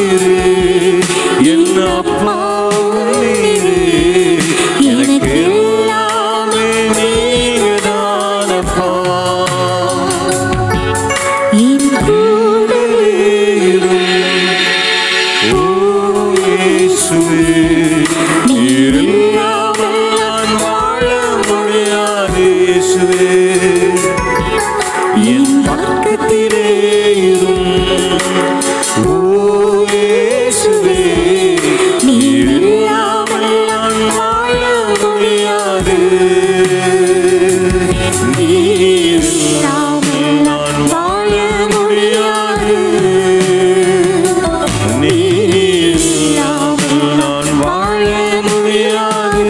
என் அப்பாவும் எனக்கு எல்லாமே நீங்கதானப்பா என் கூடவே நீர் இல்லாமல் நான் வாழ முடியாது இயேசுவே என் பக்கத்திலே ஓ இயேசுவே நீர் இல்லாமல் நான் வாழ முடியாது நீர் இல்லாமல் நான் வாழ முடியாது நீர் இல்லாமல் நான் வாழ முடியாது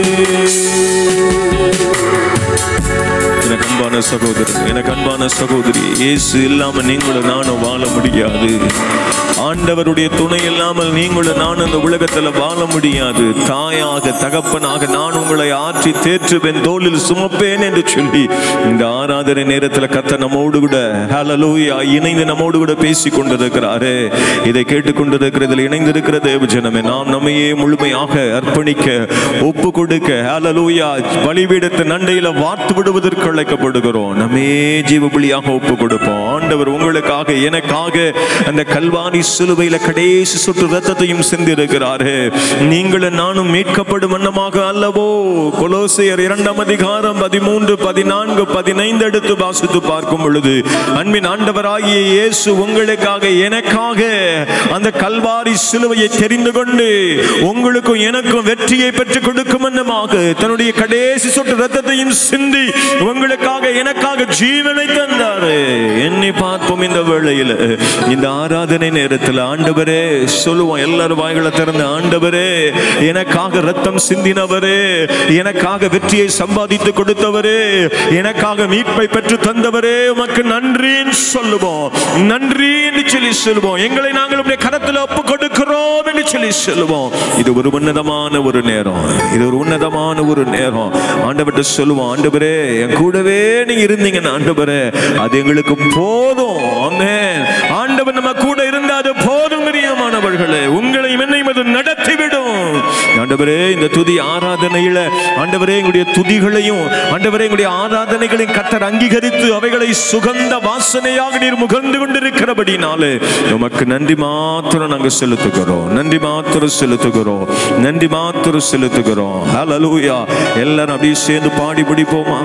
எனக்கு அன்பான சகோதரன் எனக்கு அன்பான சகோதரி இயேசு இல்லாம நீங்களும் நானும் வாழ முடியாது ஆண்டவருடைய துணை இல்லாமல் நீங்களும் நானும் இந்த உலகத்துல வாழ முடியாது தாயாக தகப்பனாக நான் உங்களை ஆற்றி தேற்றுவேன் தோளில் சுமப்பேன் என்று சொல்லி இந்த ஆராதனை நேரத்துல கத்த நம்மோடு கூட ஹalleluya இணைந்து நம்மோடு கூட பேசி கொண்டிருக்கிறாரே இதை கேட்டுக்கொண்டிருக்கிறதில் இணைந்திருக்கிற தேவ ஜனமே நாம் நம்மையே முழுமையாக அர்ப்பணிக்க ஒப்பு கொடுக்க ஹalleluya பலிபீடத்து நண்டையில வார்த்து விடுவதற்கு அழைக்கப்படுகிறோம் நம்மே ஜீவ பலியாக ஒப்பு கொடுப்போம் ஆண்டவர் உங்களுக்காக எனக்காக அந்த கல்வாரி சிலுவையில கடைசி சொட்டு ரத்தத்தையும் சிந்திருக்கிறாரே நீங்களும் நானும் மீட்கப்படும் வண்ணமாக அல்லவோ கொலோசியர் இரண்டாம் அதிகாரம் பதிமூன்று பதினான்கு பதினைந்து எடுத்து வாசித்து பார்க்கும் பொழுது அன்பின் ஆண்டவராகிய இயேசு உங்களுக்காக எனக்காக அந்த கல்வாரி சிலுவையை தெரிந்து கொண்டு உங்களுக்கும் எனக்கும் வெற்றியை பெற்றுக் கொடுக்கும் வண்ணமாக தன்னுடைய கடைசி சொட்டு ரத்தத்தையும் சிந்தி உங்களுக்காக எனக்காக ஜீவனை தந்தாரு என்னை பார்ப்போம் இந்த வேளையில இந்த ஆராதனை நேரத்தில் ஆண்டவரே சொல்லுவோம் எல்லாரும் வாய்களை திறந்து ஆண்டவரே எனக்காக ரத்தம் சிந்தினவரே எனக்காக வெற்றியை சம்பாதித்து கொடுத்தவரே எனக்காக மீட்பை பெற்று தந்தவரே உமக்கு நன்றின்னு சொல்லுவோம் நன்றி என்று சொல்லி சொல்லுவோம் எங்களை நாங்கள் உடைய கரத்தில் ஒப்பு கொடுக்கிறோம் என்று சொல்லி சொல்லுவோம் இது ஒரு உன்னதமான ஒரு நேரம் இது ஒரு உன்னதமான ஒரு நேரம் ஆண்டவர்கிட்ட சொல்லுவோம் ஆண்டவரே என் கூடவே நீங்க இருந்தீங்கன்னா ஆண்டவரே அது எங்களுக்கு போதும் ஆமென் ஆண்டவர் நம்ம கூட இருந்தா அது போதும் பிரியமானவர்களே உங்களையும் என்னையும் அது நடத்திவிடும் ஆண்டவரே இந்த துதி ஆராதனையில ஆண்டவரே எங்களுடைய துதிகளையும் ஆண்டவரே எங்களுடைய ஆராதனைகளையும் கத்தர் அங்கீகரித்து அவைகளை சுகந்த வாசனையாக நீர் முகர்ந்து கொண்டிருக்கிறபடினாலே உமக்கு நன்றி மாத்திரம் நாங்க செலுத்துகிறோம் நன்றி மாத்திரம் செலுத்துகிறோம் நன்றி மாத்திரம் செலுத்துகிறோம் ஹalleluya எல்லாரும் அப்படியே சேர்ந்து பாடி பிடிப்போமா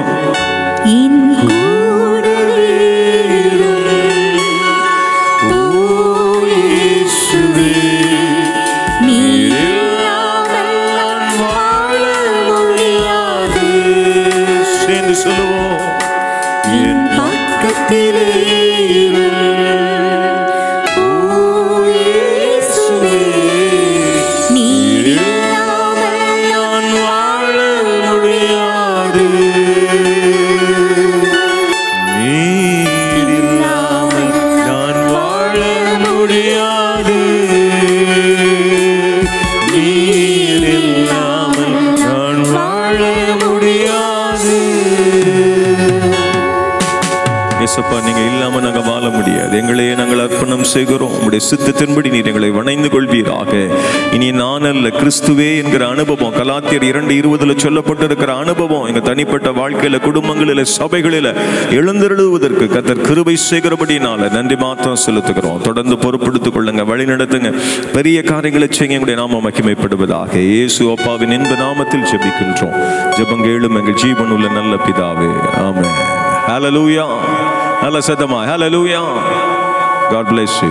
என் கூடவே நீர் இல்லாமல் நான் வாழ முடியாது சேர்ந்து சொல்லுவோம் என் பக்கத்திலே இரு. ஓ இயேசுவே, நீர் இல்லாமல் நான் வாழ முடியாது நீர் இல்லாமல் நான் வாழ முடியாது நீர் இல்லாமல் நான் வாழ முடியாது இயேசு ஏசப்பா நீங்க இல்லாம நாங்க வாழ முடியாது எங்களையே நாங்கள் அர்ப்பணம் செய்கிறோம் உங்களுடைய சித்தத்தின்படி நீர் எங்களை வணைந்து கொள்வீராக இனி நான் அல்ல கிறிஸ்துவே என்கிற அனுபவம் கலாத்தியர் இரண்டு இருபதுல சொல்லப்பட்டிருக்கிற அனுபவம் எங்க தனிப்பட்ட வாழ்க்கையில குடும்பங்களில சபைகளில எழுந்தருளுவதற்கு கத்தர் கிருபை செய்கிறபடினால நன்றி மாத்திரம் செலுத்துகிறோம் தொடர்ந்து பொறுப்படுத்திக் கொள்ளுங்க வழி நடத்துங்க பெரிய காரியங்களை செய்ய எங்களுடைய நாம மகிமைப்படுவதாக இயேசு அப்பாவின் இன்ப நாமத்தில் ஜெபிக்கின்றோம் ஜெபங்கேளும் எங்கள் ஜீவன் உள்ள நல்ல பிதாவே ஆமென் ஹalleluya நல்ல சத்தமா ஹalleluya God bless you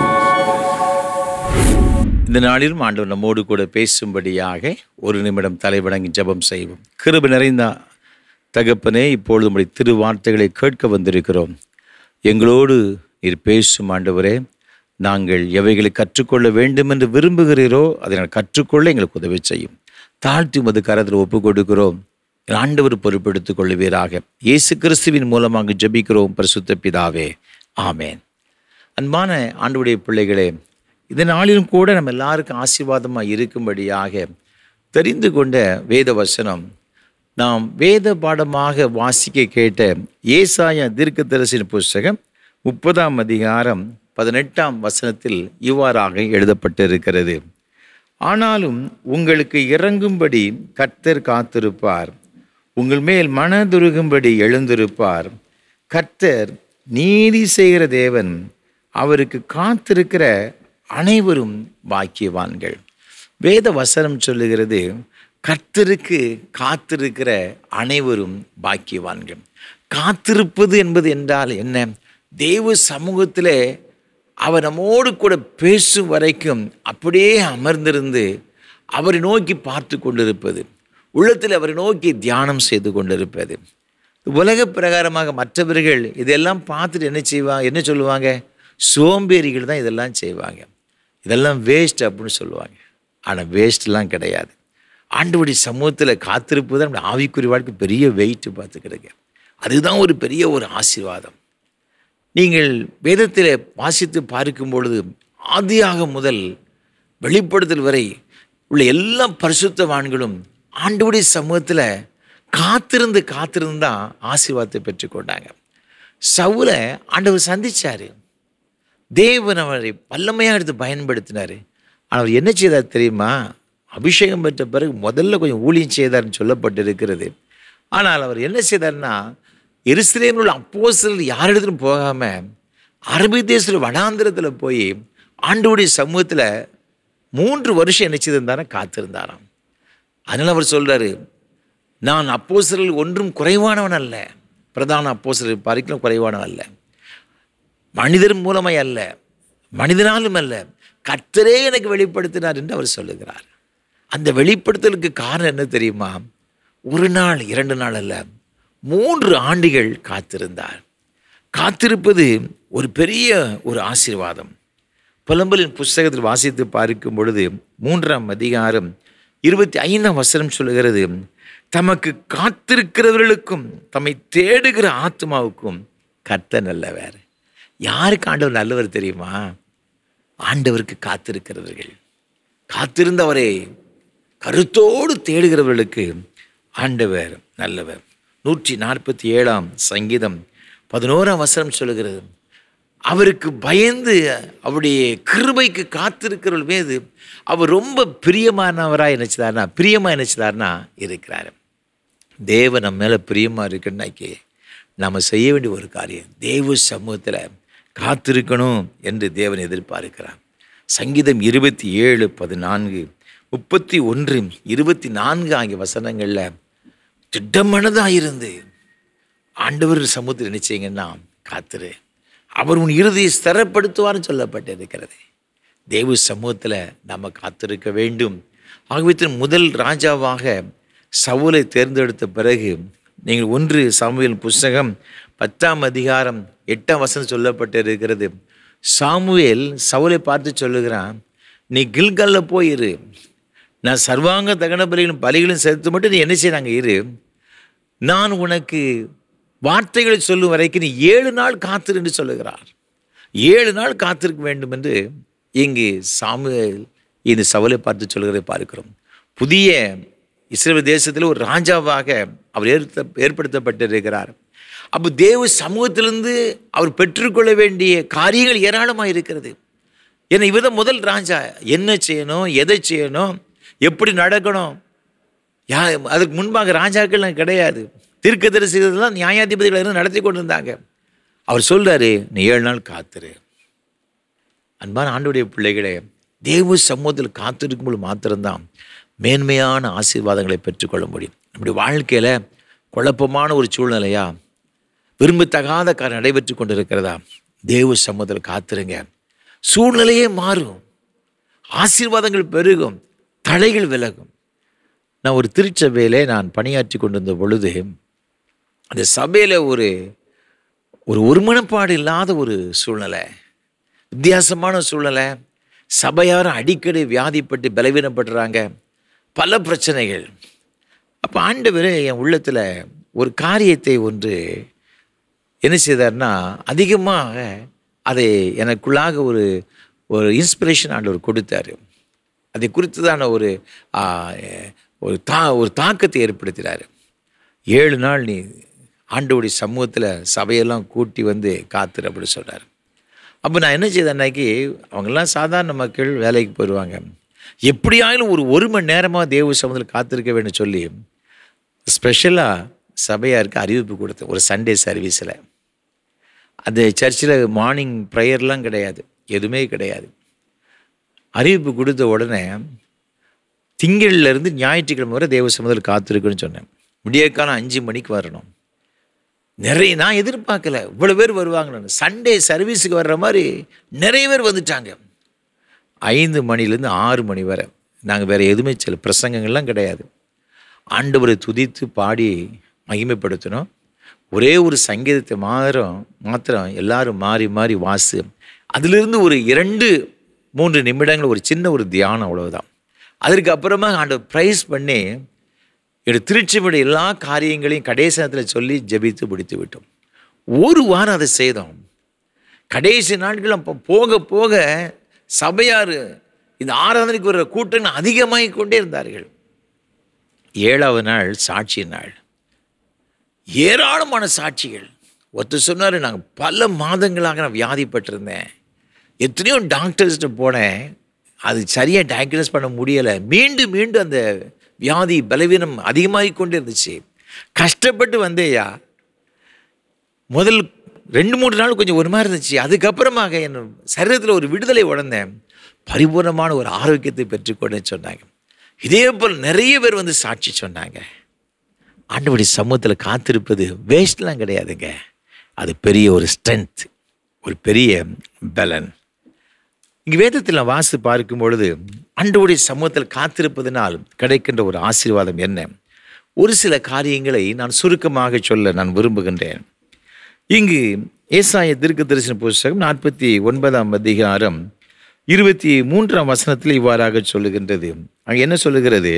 இந்த நாளிலும் ஆண்டவர் நம்மோடு கூட பேசும்படியாக ஒரு நிமிடம் தலைவணங்கி ஜெபம் செய்வோம் கிருபை நிறைந்த தகப்பனே இப்பொழுது உம்முடைய திரு வார்த்தைகளை கேட்க வந்திருக்கிறோம் எங்களோடு நீர் பேசும் ஆண்டவரே நாங்கள் எவைகளை கற்றுக்கொள்ள வேண்டும் என்று விரும்புகிறீரோ அதை நாங்கள் கற்றுக்கொள்ள எங்களுக்கு உதவி செய்யும் தாழ்த்தி உமது கரத்தில் ஒப்பு கொடுக்கிறோம் என் ஆண்டவர் பொறுப்பெடுத்துக் கொள்ளுவீராக இயேசு கிறிஸ்துவின் மூலமாக ஜெபிக்கிறோம் பரிசுத்த பிதாவே ஆமேன் அன்பான ஆண்டுடைய பிள்ளைகளே இந்த நாளிலும் கூட நம்ம எல்லாருக்கும் ஆசீர்வாதமாக இருக்கும்படியாக தெரிந்து கொண்ட வேத வசனம் நாம் வேத பாடமாக வாசிக்க கேட்ட ஏசாயா தீர்க்கதரிசின் புஸ்தகம் முப்பதாம் அதிகாரம் பதினெட்டாம் வசனத்தில் இவ்வாறாக எழுதப்பட்டிருக்கிறது ஆனாலும் உங்களுக்கு இறங்கும்படி கர்த்தர் காத்திருப்பார் உங்கள் மேல் மனதுருகும்படி எழுந்திருப்பார் கர்த்தர் நீதி செய்கிற தேவன் அவருக்கு காத்திருக்கிற அனைவரும் பாக்கியவான்கள் வேத வசனம் சொல்லுகிறது கர்த்தருக்கு காத்திருக்கிற அனைவரும் பாக்கியவான்கள் காத்திருப்பது என்பது என்றால் என்ன தேவ சமூகத்திலே அவர் நம்மோடு கூட பேசும் வரைக்கும் அப்படியே அமர்ந்திருந்து அவரை நோக்கி பார்த்து கொண்டிருப்பது உள்ளத்தில் அவரை நோக்கி தியானம் செய்து கொண்டிருப்பது உலக பிரகாரமாக மற்றவர்கள் இதெல்லாம் பார்த்துட்டு என்ன செய்வாங்க என்ன சொல்லுவாங்க சோம்பேறிகள் தான் இதெல்லாம் செய்வாங்க இதெல்லாம் வேஸ்ட் அப்படின்னு சொல்லுவாங்க ஆனால் வேஸ்ட்லாம் கிடையாது ஆண்டவருடைய சமூகத்தில் காத்திருப்பது தான் நம்முடைய ஆவிக்குரிய வாழ்க்கை பெரிய வெயிட்டு பார்த்துக்கிடுங்க அதுதான் ஒரு பெரிய ஒரு ஆசீர்வாதம் நீங்கள் வேதத்தில் வாசித்து பார்க்கும் பொழுது ஆதியாக முதல் வெளிப்படுத்தல் வரை உள்ள எல்லா பரிசுத்தவான்களும் ஆண்டவருடைய சமூகத்தில் காத்திருந்து காத்திருந்து தான் ஆசீர்வாதத்தை பெற்றுக்கொண்டாங்க சவுலை ஆண்டவர் சந்திச்சாரு தேவன் அவரை வல்லமையாக எடுத்து பயன்படுத்தினார் அவர் என்ன செய்தார் தெரியுமா அபிஷேகம் பெற்ற பிறகு முதல்ல கொஞ்சம் ஊழியம் செய்தார்னு சொல்லப்பட்டிருக்கிறது ஆனால் அவர் என்ன செய்தார்னா எருசலேமில் உள்ள அப்போஸ்தலர் யார் இடத்துலையும் போகாமல் அரபி தேசத்தில் வனாந்திரத்தில் போய் ஆண்டவருடைய சமூகத்தில் மூன்று வருஷம் என்ன செய்திருந்தாராம் காத்திருந்தாராம் அதனால் அவர் சொல்கிறாரு நான் அப்போஸ்தலர்கள் ஒன்றும் குறைவானவன் அல்ல பிரதான அப்போஸ்தலர் பார்க்கலாம் குறைவானவன் அல்ல மனிதர் மூலமாய் அல்ல மனிதனாலும் அல்ல கர்த்தரே எனக்கு வெளிப்படுத்தினார் என்று அவர் சொல்லுகிறார் அந்த வெளிப்படுத்தலுக்கு காரணம் என்ன தெரியுமா ஒரு நாள் இரண்டு நாள் அல்ல மூன்று ஆண்டுகள் காத்திருந்தார் காத்திருப்பது ஒரு பெரிய ஒரு ஆசீர்வாதம் புலம்பலின் புஸ்தகத்தில் வாசித்து பார்க்கும் பொழுது மூன்றாம் அதிகாரம் இருபத்தி ஐந்தாம் வசனம் சொல்லுகிறது தமக்கு காத்திருக்கிறவர்களுக்கும் தம்மை தேடுகிற ஆத்மாவுக்கும் கர்த்த நல்லவர் யாருக்கு ஆண்டவர் நல்லவர் தெரியுமா ஆண்டவருக்கு காத்திருக்கிறவர்கள் காத்திருந்தவரை கருத்தோடு தேடுகிறவர்களுக்கு ஆண்டவர் நல்லவர் நூற்றி நாற்பத்தி ஏழாம் சங்கீதம் பதினோராம் வசனம் சொல்லுகிறது அவருக்கு பயந்து அவருடைய கிருபைக்கு காத்திருக்கிறவர்கள் மீது அவர் ரொம்ப பிரியமானவராக நினைச்சதார்னா பிரியமாக நினைச்சதார்னா இருக்கிறார் தேவன் நம்ம மேலே பிரியமாக இருக்குன்னாக்கி நம்ம செய்ய வேண்டிய ஒரு காரியம் தேவ சமூகத்தில் காத்திருக்கணும் என்று தேவன் எதிர்பார்க்கிறார் சங்கீதம் இருபத்தி ஏழு பதினான்கு முப்பத்தி ஒன்று இருபத்தி நான்கு ஆகிய வசனங்களில் திட்டமனதாக இருந்து ஆண்டவர் சமூகத்தில் நினைச்சீங்கன்னா காத்துரு அவர் உன் இறுதியை ஸ்திரப்படுத்துவார்னு சொல்லப்பட்டிருக்கிறது தேவ சமூகத்தில் நம்ம காத்திருக்க வேண்டும் ஆகவே தன் முதல் ராஜாவாக சவுலை தேர்ந்தெடுத்த பிறகு நீங்கள் ஒன்று சாமுவேல் புஸ்தகம் பத்தாம் அதிகாரம் எட்டாம் வசனம் சொல்லப்பட்டிருக்கிறது சாமுவேல் சவுலை பார்த்து சொல்லுகிறான் நீ கில்கல்ல போய் இரு நான் சர்வாங்க தகன பலிகளும் பலிகளும் சேர்த்து மட்டும் நீ என்ன செய்ய இரு நான் உனக்கு வார்த்தைகளை சொல்லும் வரைக்கும் நீ ஏழு நாள் காத்திரு என்று சொல்லுகிறார் ஏழு நாள் காத்திருக்க வேண்டும் என்று இங்கு சாமுவேல் இந்த சவலை பார்த்து சொல்கிறதை பார்க்கிறோம் புதிய இஸ்ரேல் தேசத்தில் ஒரு ராஜாவாக அவர் ஏற்ப ஏற்படுத்தப்பட்டிருக்கிறார் அப்போ தேவ சமூகத்திலிருந்து அவர் பெற்றுக்கொள்ள வேண்டிய காரியங்கள் ஏராளமாக இருக்கிறது ஏன்னா இவர் தான் முதல் ராஜா என்ன செய்யணும் எதை செய்யணும் எப்படி நடக்கணும் யா அதுக்கு முன்பாக ராஜாக்கள்லாம் கிடையாது தீர்க்கதரிசிகள்லாம் நியாயாதிபதிகள் இருந்து நடத்தி கொண்டு இருந்தாங்க அவர் சொல்றாரு நீ ஏழு நாள் காத்துரு அன்பான ஆண்டுடைய பிள்ளைகளே தேவ சமூகத்தில் காத்திருக்கும்போது மாத்திரம்தான் மேன்மையான ஆசீர்வாதங்களை பெற்றுக்கொள்ள முடியும் நம்முடைய வாழ்க்கையில் குழப்பமான ஒரு சூழ்நிலையா விரும்பத்தகாத காரியம் நடைபெற்று கொண்டு இருக்கிறதா தேவ சமூகத்தில் காத்திருங்க சூழ்நிலையே மாறும் ஆசீர்வாதங்கள் பெருகும் தடைகள் விலகும் நான் ஒரு திருச்சபையிலே நான் பணியாற்றி கொண்டிருந்த பொழுது அந்த சபையில் ஒரு ஒரு ஒருமனப்பாடு இல்லாத ஒரு சூழ்நிலை வித்தியாசமான சூழ்நிலை சபையாரும் அடிக்கடி வியாதிப்பட்டு பலவீனப்படுறாங்க பல பிரச்சனைகள் அப்போ ஆண்டவர் என் உள்ளத்தில் ஒரு காரியத்தை ஒன்று என்ன செய்தார்னா அதிகமாக அதை எனக்குள்ளாக ஒரு ஒரு இன்ஸ்பிரேஷன் ஆண்டவர் கொடுத்தாரு அதை குறித்துதான ஒரு ஆ, ஒரு தா ஒரு தாக்கத்தை ஏற்படுத்தினார் ஏழு நாள் நீ ஆண்டவருடைய சமூகத்தில் சபையெல்லாம் கூட்டி வந்து காத்துரு அப்படி சொல்கிறார் அப்போ நான் என்ன செய்தேன் அன்னைக்கு அவங்கெல்லாம் சாதாரண மக்கள் வேலைக்கு போயிடுவாங்க எப்படியாயிலும் ஒரு ஒரு மணி நேரமாக தேவ சமூகத்தில் காத்திருக்க வேண்டும் சொல்லி ஸ்பெஷலாக சபையாருக்கு அறிவிப்பு கொடுத்தேன் ஒரு சண்டே சர்வீஸில் அந்த சர்ச்சில் மார்னிங் ப்ரேயர்லாம் கிடையாது எதுவுமே கிடையாது அறிவிப்பு கொடுத்த உடனே திங்கள்ல இருந்து ஞாயிற்றுக்கிழமை வரை தேவ சமூகத்தில் காத்திருக்குன்னு சொன்னேன் விடியற்காலம் அஞ்சு மணிக்கு வரணும் நிறைய நான் எதிர்பார்க்கல இவ்வளோ பேர் வருவாங்கன்னு சண்டே சர்வீஸுக்கு வர்ற மாதிரி நிறைய பேர் வந்துட்டாங்க ஐந்து மணிலேருந்து ஆறு மணி வரை நாங்கள் வேறு எதுவுமே செய்யல பிரசங்கங்கள்லாம் கிடையாது ஆண்டவரை துதித்து பாடி மகிமைப்படுத்தணும் ஒரே ஒரு சங்கீதத்தை மாத்திரம் மாத்திரம் எல்லாரும் மாறி மாறி வாசு அதிலிருந்து ஒரு இரண்டு மூன்று நிமிடங்கள் ஒரு சின்ன ஒரு தியானம் அவ்வளவுதான் அதற்கு அப்புறமா ஆண்டவர் ப்ரைஸ் பண்ணி என்னுடைய திருச்சிபடி எல்லா காரியங்களையும் கடைசி நேரத்தில் சொல்லி ஜெபித்து முடித்து விட்டோம் ஒரு வாரம் அதை செய்தோம் கடைசி நாட்கள் அப்போ போக போக சபையார் இந்த ஆராதனைக்கு வர்ற கூட்டங்கள் அதிகமாகிக் கொண்டே இருந்தார்கள் ஏழாவது நாள் சாட்சி நாள் ஏராளமான சாட்சிகள் ஒருத்தர் சொன்னார் நாங்கள் பல மாதங்களாக நான் வியாதிப்பட்டிருந்தேன் எத்தனையோ டாக்டர்ஸ்ட்டு போனேன் அது சரியாக டயக்னோஸ் பண்ண முடியலை மீண்டும் மீண்டும் அந்த வியாதி பலவீனம் அதிகமாகிக் கொண்டே இருந்துச்சு கஷ்டப்பட்டு வந்தேயா முதல் ரெண்டு மூணு நாள் கொஞ்சம் ஒரு மாதிரி இருந்துச்சு அதுக்கப்புறமாக என் சரீரத்தில் ஒரு விடுதலை உணர்ந்தேன் பரிபூர்ணமான ஒரு ஆரோக்கியத்தை பெற்றுக்கொண்டேன்னு சொன்னாங்க இதே போல் நிறைய பேர் வந்து சாட்சி சொன்னாங்க ஆண்டவருடைய சமூகத்தில் காத்திருப்பது வேஸ்ட்லாம் கிடையாதுங்க அது பெரிய ஒரு ஸ்ட்ரென்த் ஒரு பெரிய பலன் இங்கே வேதத்தில் நான் வாசி பார்க்கும் பொழுது ஆண்டவருடைய சமூகத்தில் காத்திருப்பதனால் கிடைக்கின்ற ஒரு ஆசீர்வாதம் என்ன ஒரு சில காரியங்களை நான் சுருக்கமாக சொல்ல நான் விரும்புகின்றேன் இங்கு ஏசாய தீர்க்க தரிசன புஸ்தகம் நாற்பத்தி ஒன்பதாம் அதிகாரம் இருபத்தி மூன்றாம் வசனத்தில் இவ்வாறாக சொல்லுகின்றது அங்கே என்ன சொல்லுகிறது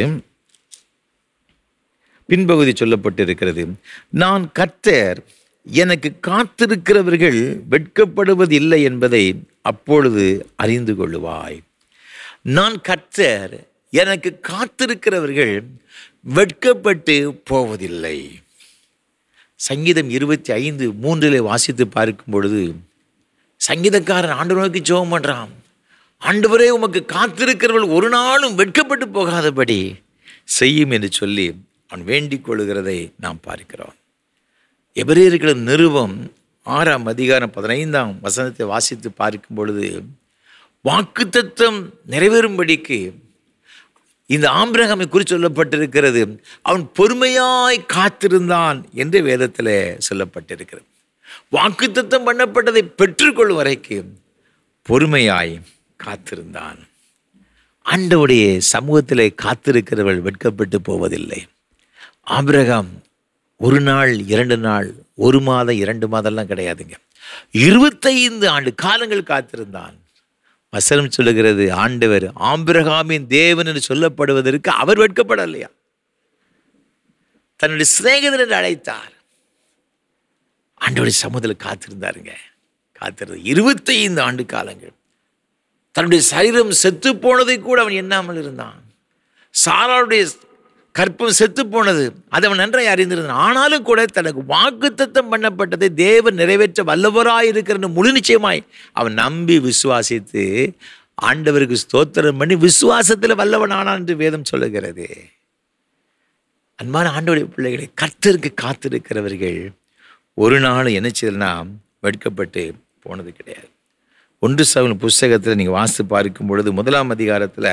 பின்பகுதி சொல்லப்பட்டிருக்கிறது நான் கர்த்தர் எனக்கு காத்திருக்கிறவர்கள் வெட்கப்படுவது இல்லை என்பதை அப்பொழுது அறிந்து கொள்ளுவாய் நான் கர்த்தர் எனக்கு காத்திருக்கிறவர்கள் வெட்கப்பட்டு போவதில்லை சங்கீதம் இருபத்தி ஐந்து மூன்றிலே வாசித்து பார்க்கும் பொழுது சங்கீதக்காரன் ஆண்டு நோக்கி ஜெபம் பண்றான் ஆண்டவரே உமக்கு காத்திருக்கிறவர்கள் ஒரு நாளும் வெட்கப்பட்டு போகாதபடி செய்யும் என்று சொல்லி அவன் வேண்டிக் கொள்கிறதை நாம் பார்க்கிறோம் எபிரேயர்கள நிருபம் ஆறாம் அதிகாரம் பதினைந்தாம் வசனத்தை வாசித்து பார்க்கும் பொழுது வாக்குத்தத்தம் நிறைவேறும்படிக்கு இந்த ஆம்பிரகாமை குறித்து சொல்லப்பட்டிருக்கிறது அவன் பொறுமையாய் காத்திருந்தான் என்று வேதத்தில் சொல்லப்பட்டிருக்கிறது வாக்குத்தத்தம் பண்ணப்பட்டதை பெற்றுக்கொள்ளும் வரைக்கும் பொறுமையாய் காத்திருந்தான் ஆண்டவுடைய சமூகத்திலே காத்திருக்கிறவர்கள் வெட்கப்பட்டு போவதில்லை ஆபிரகாம் ஒரு நாள் இரண்டு நாள் ஒரு மாதம் இரண்டு மாதம்லாம் கிடையாதுங்க இருபத்தைந்து ஆண்டு காலங்கள் காத்திருந்தான் வசனம் சொல்லுகிறது ஆண்டவர் ஆம்பிரகாமின் தேவன் என்று சொல்லப்படுவதற்கு அவர் வெட்கப்படலையா தன்னுடைய சிநேகிதர் என்று அழைத்தார் ஆண்டவருடைய சமூகத்தில் காத்திருந்தாருங்க காத்திருந்த இருபத்தைந்து ஆண்டு காலங்கள் தன்னுடைய சரீரம் செத்து போனதை கூட அவன் எண்ணாமல் இருந்தான் சாராளுடைய கற்பம் செத்து போனது அதை அவன் நன்றாய் அறிந்திருந்தான் ஆனாலும் கூட தனக்கு வாக்குத்தத்தம் பண்ணப்பட்டதை தேவன் நிறைவேற்ற வல்லவராய் இருக்கிற முழு நிச்சயமாய் அவன் நம்பி விசுவாசித்து ஆண்டவருக்கு ஸ்தோத்திரம் பண்ணி விசுவாசத்தில் வல்லவன் ஆனான் என்று வேதம் சொல்லுகிறது அன்பான ஆண்டோடைய பிள்ளைகளை கர்த்தருக்கு காத்திருக்கிறவர்கள் ஒரு நாள் என்ன செய்யலனா வெட்கப்பட்டு போனது கிடையாது ஒன்று சவன் புஸ்தகத்தில் நீங்கள் வாசித்து பார்க்கும் பொழுது முதலாம் அதிகாரத்தில்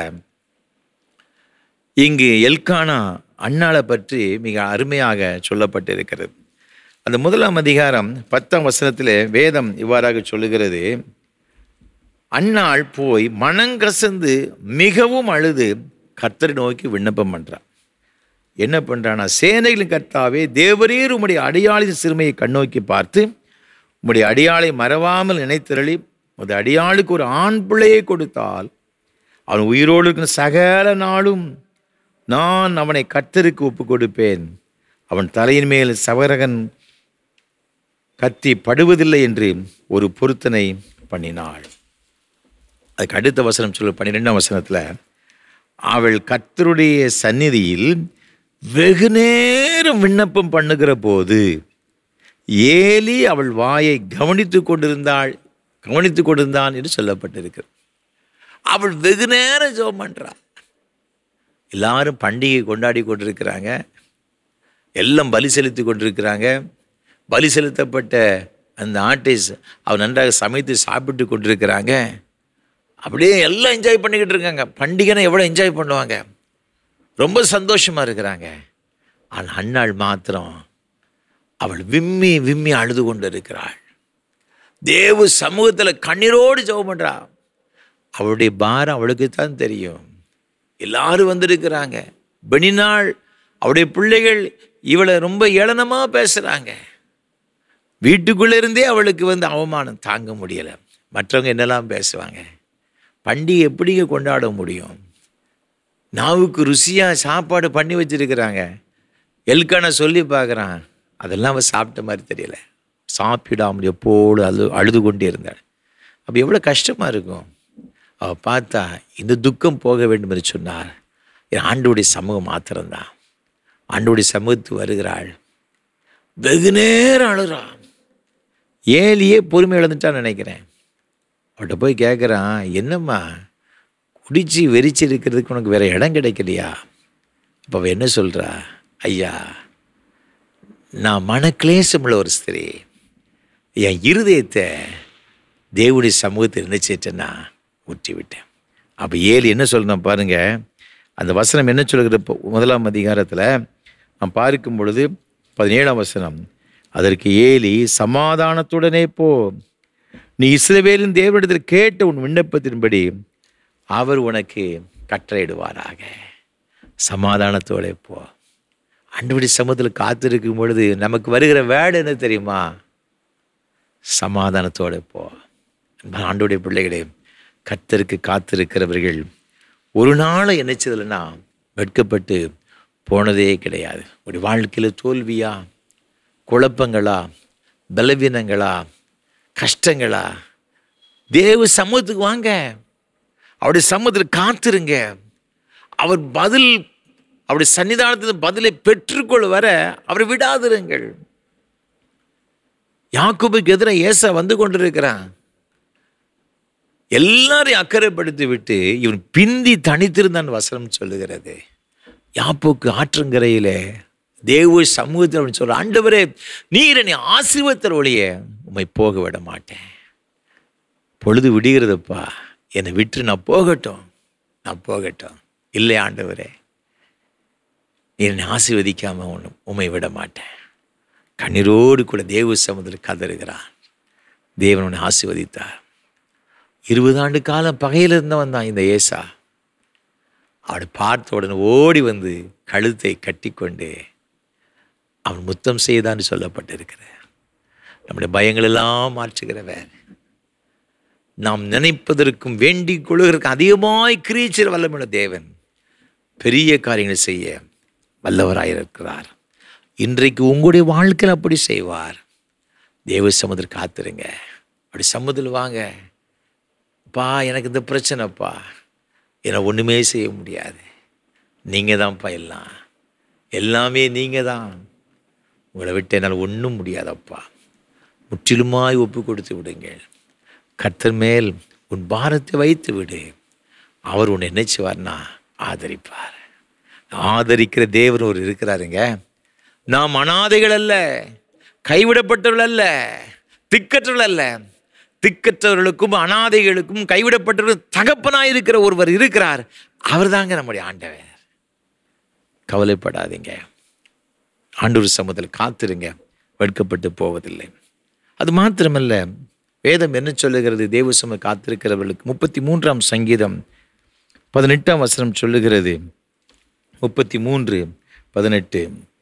இங்கு எல்கானா அண்ணாளை பற்றி மிக அருமையாக சொல்லப்பட்டிருக்கிறது அந்த முதலாம் அதிகாரம் பத்தாம் வசனத்தில் வேதம் இவ்வாறாக சொல்லுகிறது அன்னாள் போய் மனங்கசந்து மிகவும் அழுது கர்த்தரை நோக்கி விண்ணப்பம் பண்றான் என்ன பண்றானா சேனைகளின் கர்த்தாவே தேவரீர் உம்முடைய அடியாளின் சிறுமையை கண்ணோக்கி பார்த்து உம்முடைய அடியாளை மறவாமல் நினைத்திரளி உமது அடியாளுக்கு ஒரு ஆண் பிள்ளையை கொடுத்தால் அவன் உயிரோடு இருக்கிற சகல நாளும் நான் அவனை கர்த்தருக்கு ஒப்பு கொடுப்பேன் அவன் தலையின் மேல் சவரகன் கத்தி படுவதில்லை என்று ஒரு பொருத்தனை பண்ணினாள் அதுக்கு அடுத்த வசனம் சொல்ல பன்னிரெண்டாம் வசனத்தில் அவள் கர்த்தருடைய சந்நிதியில் வெகு நேரம் விண்ணப்பம் பண்ணுகிற போது ஏலி அவள் வாயை கவனித்து கொண்டிருந்தாள் கவனித்து கொண்டிருந்தான் என்று சொல்லப்பட்டிருக்கிறது அவள் வெகு நேரம் ஜெபம் பண்றா எல்லாரும் பண்டிகை கொண்டாடி கொண்டிருக்கிறாங்க எல்லாம் பலி செலுத்தி கொண்டிருக்கிறாங்க பலி செலுத்தப்பட்ட அந்த ஆட்டை ச- அவ நன்றாக சமைத்து சாப்பிட்டு கொண்டிருக்கிறாங்க அப்படியே எல்லாம் என்ஜாய் பண்ணிக்கிட்டு இருக்காங்க பண்டிகைனா எவ்வளோ என்ஜாய் பண்ணுவாங்க ரொம்ப சந்தோஷமா இருக்கிறாங்க ஆனால் அன்னாள் மாத்திரம் அவள் விம்மி விம்மி அழுது கொண்டு இருக்கிறாள் தேவ சமூகத்தில் கண்ணீரோடு ஜெபம் பண்றா அவளுடைய பாரம் அவளுக்கு தான் தெரியும் எல்லாரும் வந்திருக்கிறாங்க பெனினாள் அவருடைய பிள்ளைகள் இவளை ரொம்ப ஏளனமா பேசுறாங்க வீட்டுக்குள்ள இருந்தே அவளுக்கு வந்து அவமானம் தாங்க முடியல மற்றவங்க என்னெல்லாம் பேசுவாங்க பண்டிகை எப்படிங்க கொண்டாட முடியும் நாவுக்கு ருசியா சாப்பாடு பண்ணி வச்சிருக்கிறாங்க எல்கான சொல்லி பார்க்குறான் அதெல்லாம் அவன் சாப்பிட்ட மாதிரி தெரியல சாப்பிடாமல் எப்போது அழு அழுது கொண்டே இருந்தாள் அப்போ எவ்வளோ கஷ்டமாக இருக்கும் அவள் பார்த்தா இந்த துக்கம் போக வேண்டும் என்று சொன்னார் என் ஆண்டோடைய சமூகம் மாத்திரம்தான் ஆண்டோடைய சமூகத்துக்கு வருகிறாள் வெகு நேரம் அழுறான் ஏலியே பொறுமை இழந்துட்டான்னு நினைக்கிறேன் அவட்ட போய் கேட்குறான் என்னம்மா குடிச்சு வெறிச்சு இருக்கிறதுக்கு உனக்கு வேற இடம் கிடைக்கலையா அப்போ அவ என்ன சொல்றா ஐயா நான் மனக்லேசமுள்ள ஒரு ஸ்திரீ என் இருதயத்தை தேவனுடைய சமூகத்தில் இருந்துச்சுட்டேன்னா ஊற்றி விட்டேன் அப்போ ஏழு என்ன சொல்லணும் பாருங்க அந்த வசனம் என்ன சொல்கிற இப்போ முதலாம் அதிகாரத்தில் நாம் பார்க்கும் பொழுது பதினேழாம் வசனம் அதற்கு ஏலி சமாதானத்துடனே போ நீ இஸ்ரவேலின் தேவனிடத்தில் கேட்ட உன் விண்ணப்பத்தின்படி அவர் உனக்கு கட்டளையிடுவாராக சமாதானத்தோட போ அண்டுபடி சமூகத்தில் காத்திருக்கும் பொழுது நமக்கு வருகிற வேடு என்ன தெரியுமா சமாதானத்தோட போ ஆண்டுடைய பிள்ளைகளே கர்த்தருக்கு காத்திருக்கிறவர்கள் ஒரு நாள் என்னச்சதில்லைன்னா வெட்கப்பட்டு போனதே கிடையாது உடைய வாழ்க்கையில் தோல்வியா குழப்பங்களா பலவீனங்களா கஷ்டங்களா தேவ சமூகத்துக்கு வாங்க அவருடைய சமூகத்தில் காத்திருங்க அவர் பதில் அவருடைய சன்னிதானத்தில் பதிலை பெற்றுக்கொள்ள வர அவரை விடாதிருங்கள் யாக்கோபுக்கு எதிராக ஏசா வந்து கொண்டிருக்கிறான் எல்லாரையும் அக்கறைப்படுத்தி விட்டு இவன் பிந்தி தனித்திருந்தான் வசனம் சொல்லுகிறது யாப்போக்கு ஆற்றங்கரையிலே தேவ சமூகத்தில் அவன் சொல்ற ஆண்டவரே நீர் என்னை ஆசீர்வத்தர் ஒழிய உம்மை போக விட மாட்டேன் பொழுது விடுகிறதுப்பா என்னை விட்டு நான் போகட்டும் நான் போகட்டும் இல்லை ஆண்டவரே நீ என்னை ஆசீர்வதிக்காம ஒன்று உம்மை விட மாட்டேன் கண்ணீரோடு கூட தேவ சமுதிரம் கதறுகிறான் தேவன் உன்னை ஆசீர்வதித்தார் இருபது ஆண்டு காலம் பகையில் இருந்தவன் தான் இந்த ஏசா அவனை பார்த்த உடனே ஓடி வந்து கழுத்தை கட்டிக்கொண்டு அவன் முத்தம் செய்தான்னு சொல்லப்பட்டிருக்கிற நம்முடைய பயங்கள் எல்லாம் மாற்றுகிறவர் நாம் நினைப்பதற்கும் வேண்டிக் கொள்வதற்கு அதிகமாய் கிரீச்சர் வல்லமுள்ள தேவன் பெரிய காரியங்களை செய்ய வல்லவராயிருக்கிறார் இன்றைக்கு உங்களுடைய வாழ்க்கையில் அப்படி செய்வார் தேவ சமுதிரம் காத்துருங்க அப்படி சமுதிரம் வாங்க பா எனக்கு இந்த பிரச்சனைப்பா என்னை ஒன்றுமே செய்ய முடியாது நீங்கள் தான்ப்பா எல்லாம் எல்லாமே நீங்கள் தான் உங்களை விட்டு என்னால் ஒன்றும் முடியாதப்பா முற்றிலுமாய் ஒப்பு கொடுத்து விடுங்கள் கர்த்தர் மேல் உன் பாரத்தை வைத்து விடு அவர் உன்னை என்ன செய்வார்னா ஆதரிப்பார் ஆதரிக்கிற தேவன் ஒரு இருக்கிறாருங்க நாம் அனாதைகள் அல்ல கைவிடப்பட்டவர்கள் அல்ல திக்கற்றவர்கள் அல்ல திக்கற்றவர்களுக்கும் அனாதைகளுக்கும் கைவிடப்பட்டவர்களுக்கும் தகப்பனாய் இருக்கிற ஒருவர் இருக்கிறார் அவர்தாங்க நம்முடைய ஆண்டவர் கவலைப்படாதீங்க ஆண்டவர் சமூகத்தில் காத்திருங்க வெட்கப்பட்டு போவதில்லை அது மாத்திரமல்ல வேதம் என்ன சொல்லுகிறது தேவசம காத்திருக்கிறவர்களுக்கு முப்பத்தி மூன்றாம் சங்கீதம் பதினெட்டாம் வசனம் சொல்லுகிறது முப்பத்தி மூன்று பதினெட்டு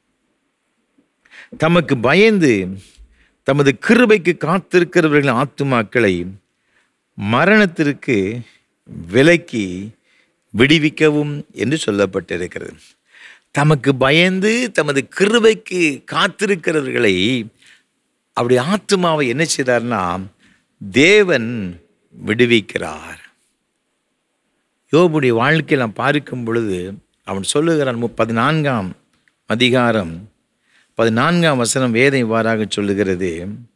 தமக்கு பயந்து தமது கிருபைக்கு காத்திருக்கிறவர்களின் ஆத்துமாக்களை மரணத்திற்கு விலக்கி விடுவிக்கவும் என்று சொல்லப்பட்டிருக்கிறது தமக்கு பயந்து தமது கிருபைக்கு காத்திருக்கிறவர்களை அப்படி ஆத்துமாவை என்ன செய்தார்னா தேவன் விடுவிக்கிறார் யோபுடைய வாழ்க்கையில் நாம் பார்க்கும் பொழுது அவன் சொல்லுகிறான் மு- பதினான்காம் அதிகாரம் பதினான்காம் வசனம் வேதம் இவ்வாறாக சொல்லுகிறது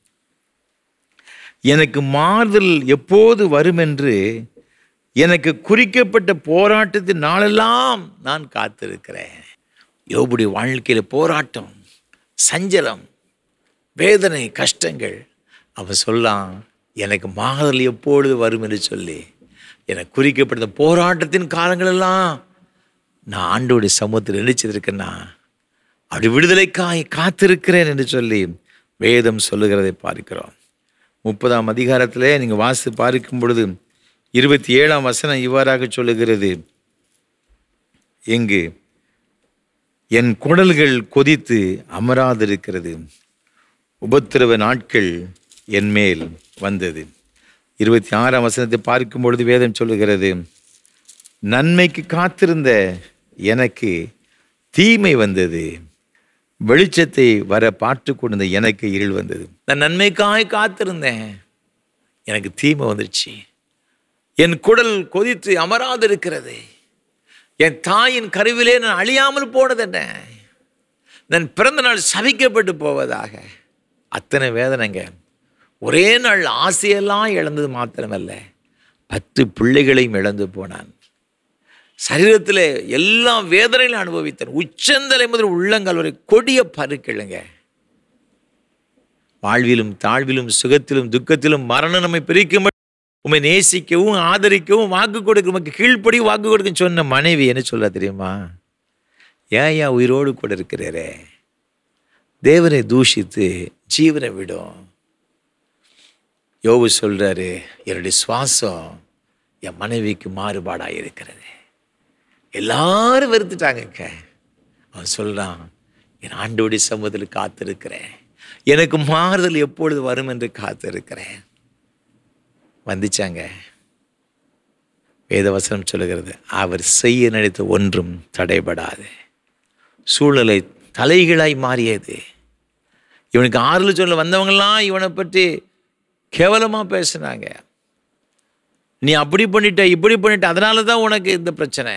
எனக்கு மாறுதல் எப்போது வரும் என்று எனக்கு குறிக்கப்பட்ட போராட்டத்தின் நாளெல்லாம் நான் காத்திருக்கிறேன் யோபுடைய வாழ்க்கையில் போராட்டம் சஞ்சலம் வேதனை கஷ்டங்கள் அவன் சொல்லான் எனக்கு மாறுதல் எப்பொழுது வரும் என்று சொல்லி எனக்கு குறிக்கப்பட்ட போராட்டத்தின் காலங்களெல்லாம் நான் ஆண்டோடைய சமூகத்தில் நினைச்சிருக்கேன்னா அப்படி விடுதலைக்காய் காத்திருக்கிறேன் என்று சொல்லி வேதம் சொல்லுகிறதை பார்க்கிறோம் முப்பதாம் அதிகாரத்திலே நீங்கள் வாசித்து பார்க்கும் பொழுது இருபத்தி ஏழாம் வசனம் இவ்வாறாக சொல்லுகிறது எங்கு என் குடல்கள் கொதித்து அமராதிருக்கிறது உபத்திரவ நாட்கள் என் மேல் வந்தது இருபத்தி ஆறாம் வசனத்தை பார்க்கும் பொழுது வேதம் சொல்லுகிறது நன்மைக்கு காத்திருந்த எனக்கு தீமை வந்தது வெளிச்சத்தை வர பார்த்து கொண்டிருந்த எனக்கு இருள் வந்தது நான் நன்மைக்காய் காத்திருந்தேன் எனக்கு தீமை வந்துருச்சு என் குடல் கொதித்து அமராது இருக்கிறது என் தாயின் கருவிலே நான் அழியாமல் போனது என்ன நான் பிறந்த நாள் சபிக்கப்பட்டு போவதாக அத்தனை வேதனைங்க ஒரே நாள் ஆசையெல்லாம் இழந்தது மாத்திரமல்ல பத்து பிள்ளைகளையும் இழந்து போனான் சரீரத்தில் எல்லா வேதனைகளும் அனுபவித்தான் உச்சந்தலை முதல் உள்ளங்கால் வரை கொடிய பருக்கிழுங்க வாழ்விலும் தாழ்விலும் சுகத்திலும் துக்கத்திலும் மரணம் நம்மை பிரிக்கும் உண்மை நேசிக்கவும் ஆதரிக்கவும் வாக்கு கொடுக்க உமக்கு கீழ்ப்படி வாக்கு கொடுக்க சொன்ன மனைவி என்ன சொல்ல தெரியுமா ஏன் ஏன் உயிரோடு கூட இருக்கிறாரே தேவனை தூஷித்து ஜீவனை விடும் யோபு சொல்றாரு என்னுடைய சுவாசம் என் மனைவிக்கு மாறுபாடாக இருக்கிறது எல்லாரும் வெறுத்துட்டாங்கங்க அவன் சொல்றான் என் ஆண்டோடைய சமூகத்தில் காத்திருக்கிறேன் எனக்கு மாறுதல் எப்பொழுது வரும் என்று காத்திருக்கிறேன் வந்துச்சாங்க வேதவசனம் சொல்லுகிறது அவர் செய்ய நினைத்த ஒன்றும் தடைபடாது சூழ்நிலை தலைகீழாய் மாறியது இவனுக்கு ஆறுதல் சொல்ல வந்தவங்கெல்லாம் இவனை பற்றி கேவலமாக பேசுனாங்க நீ அப்படி பண்ணிட்ட இப்படி பண்ணிட்ட அதனால தான் உனக்கு இந்த பிரச்சனை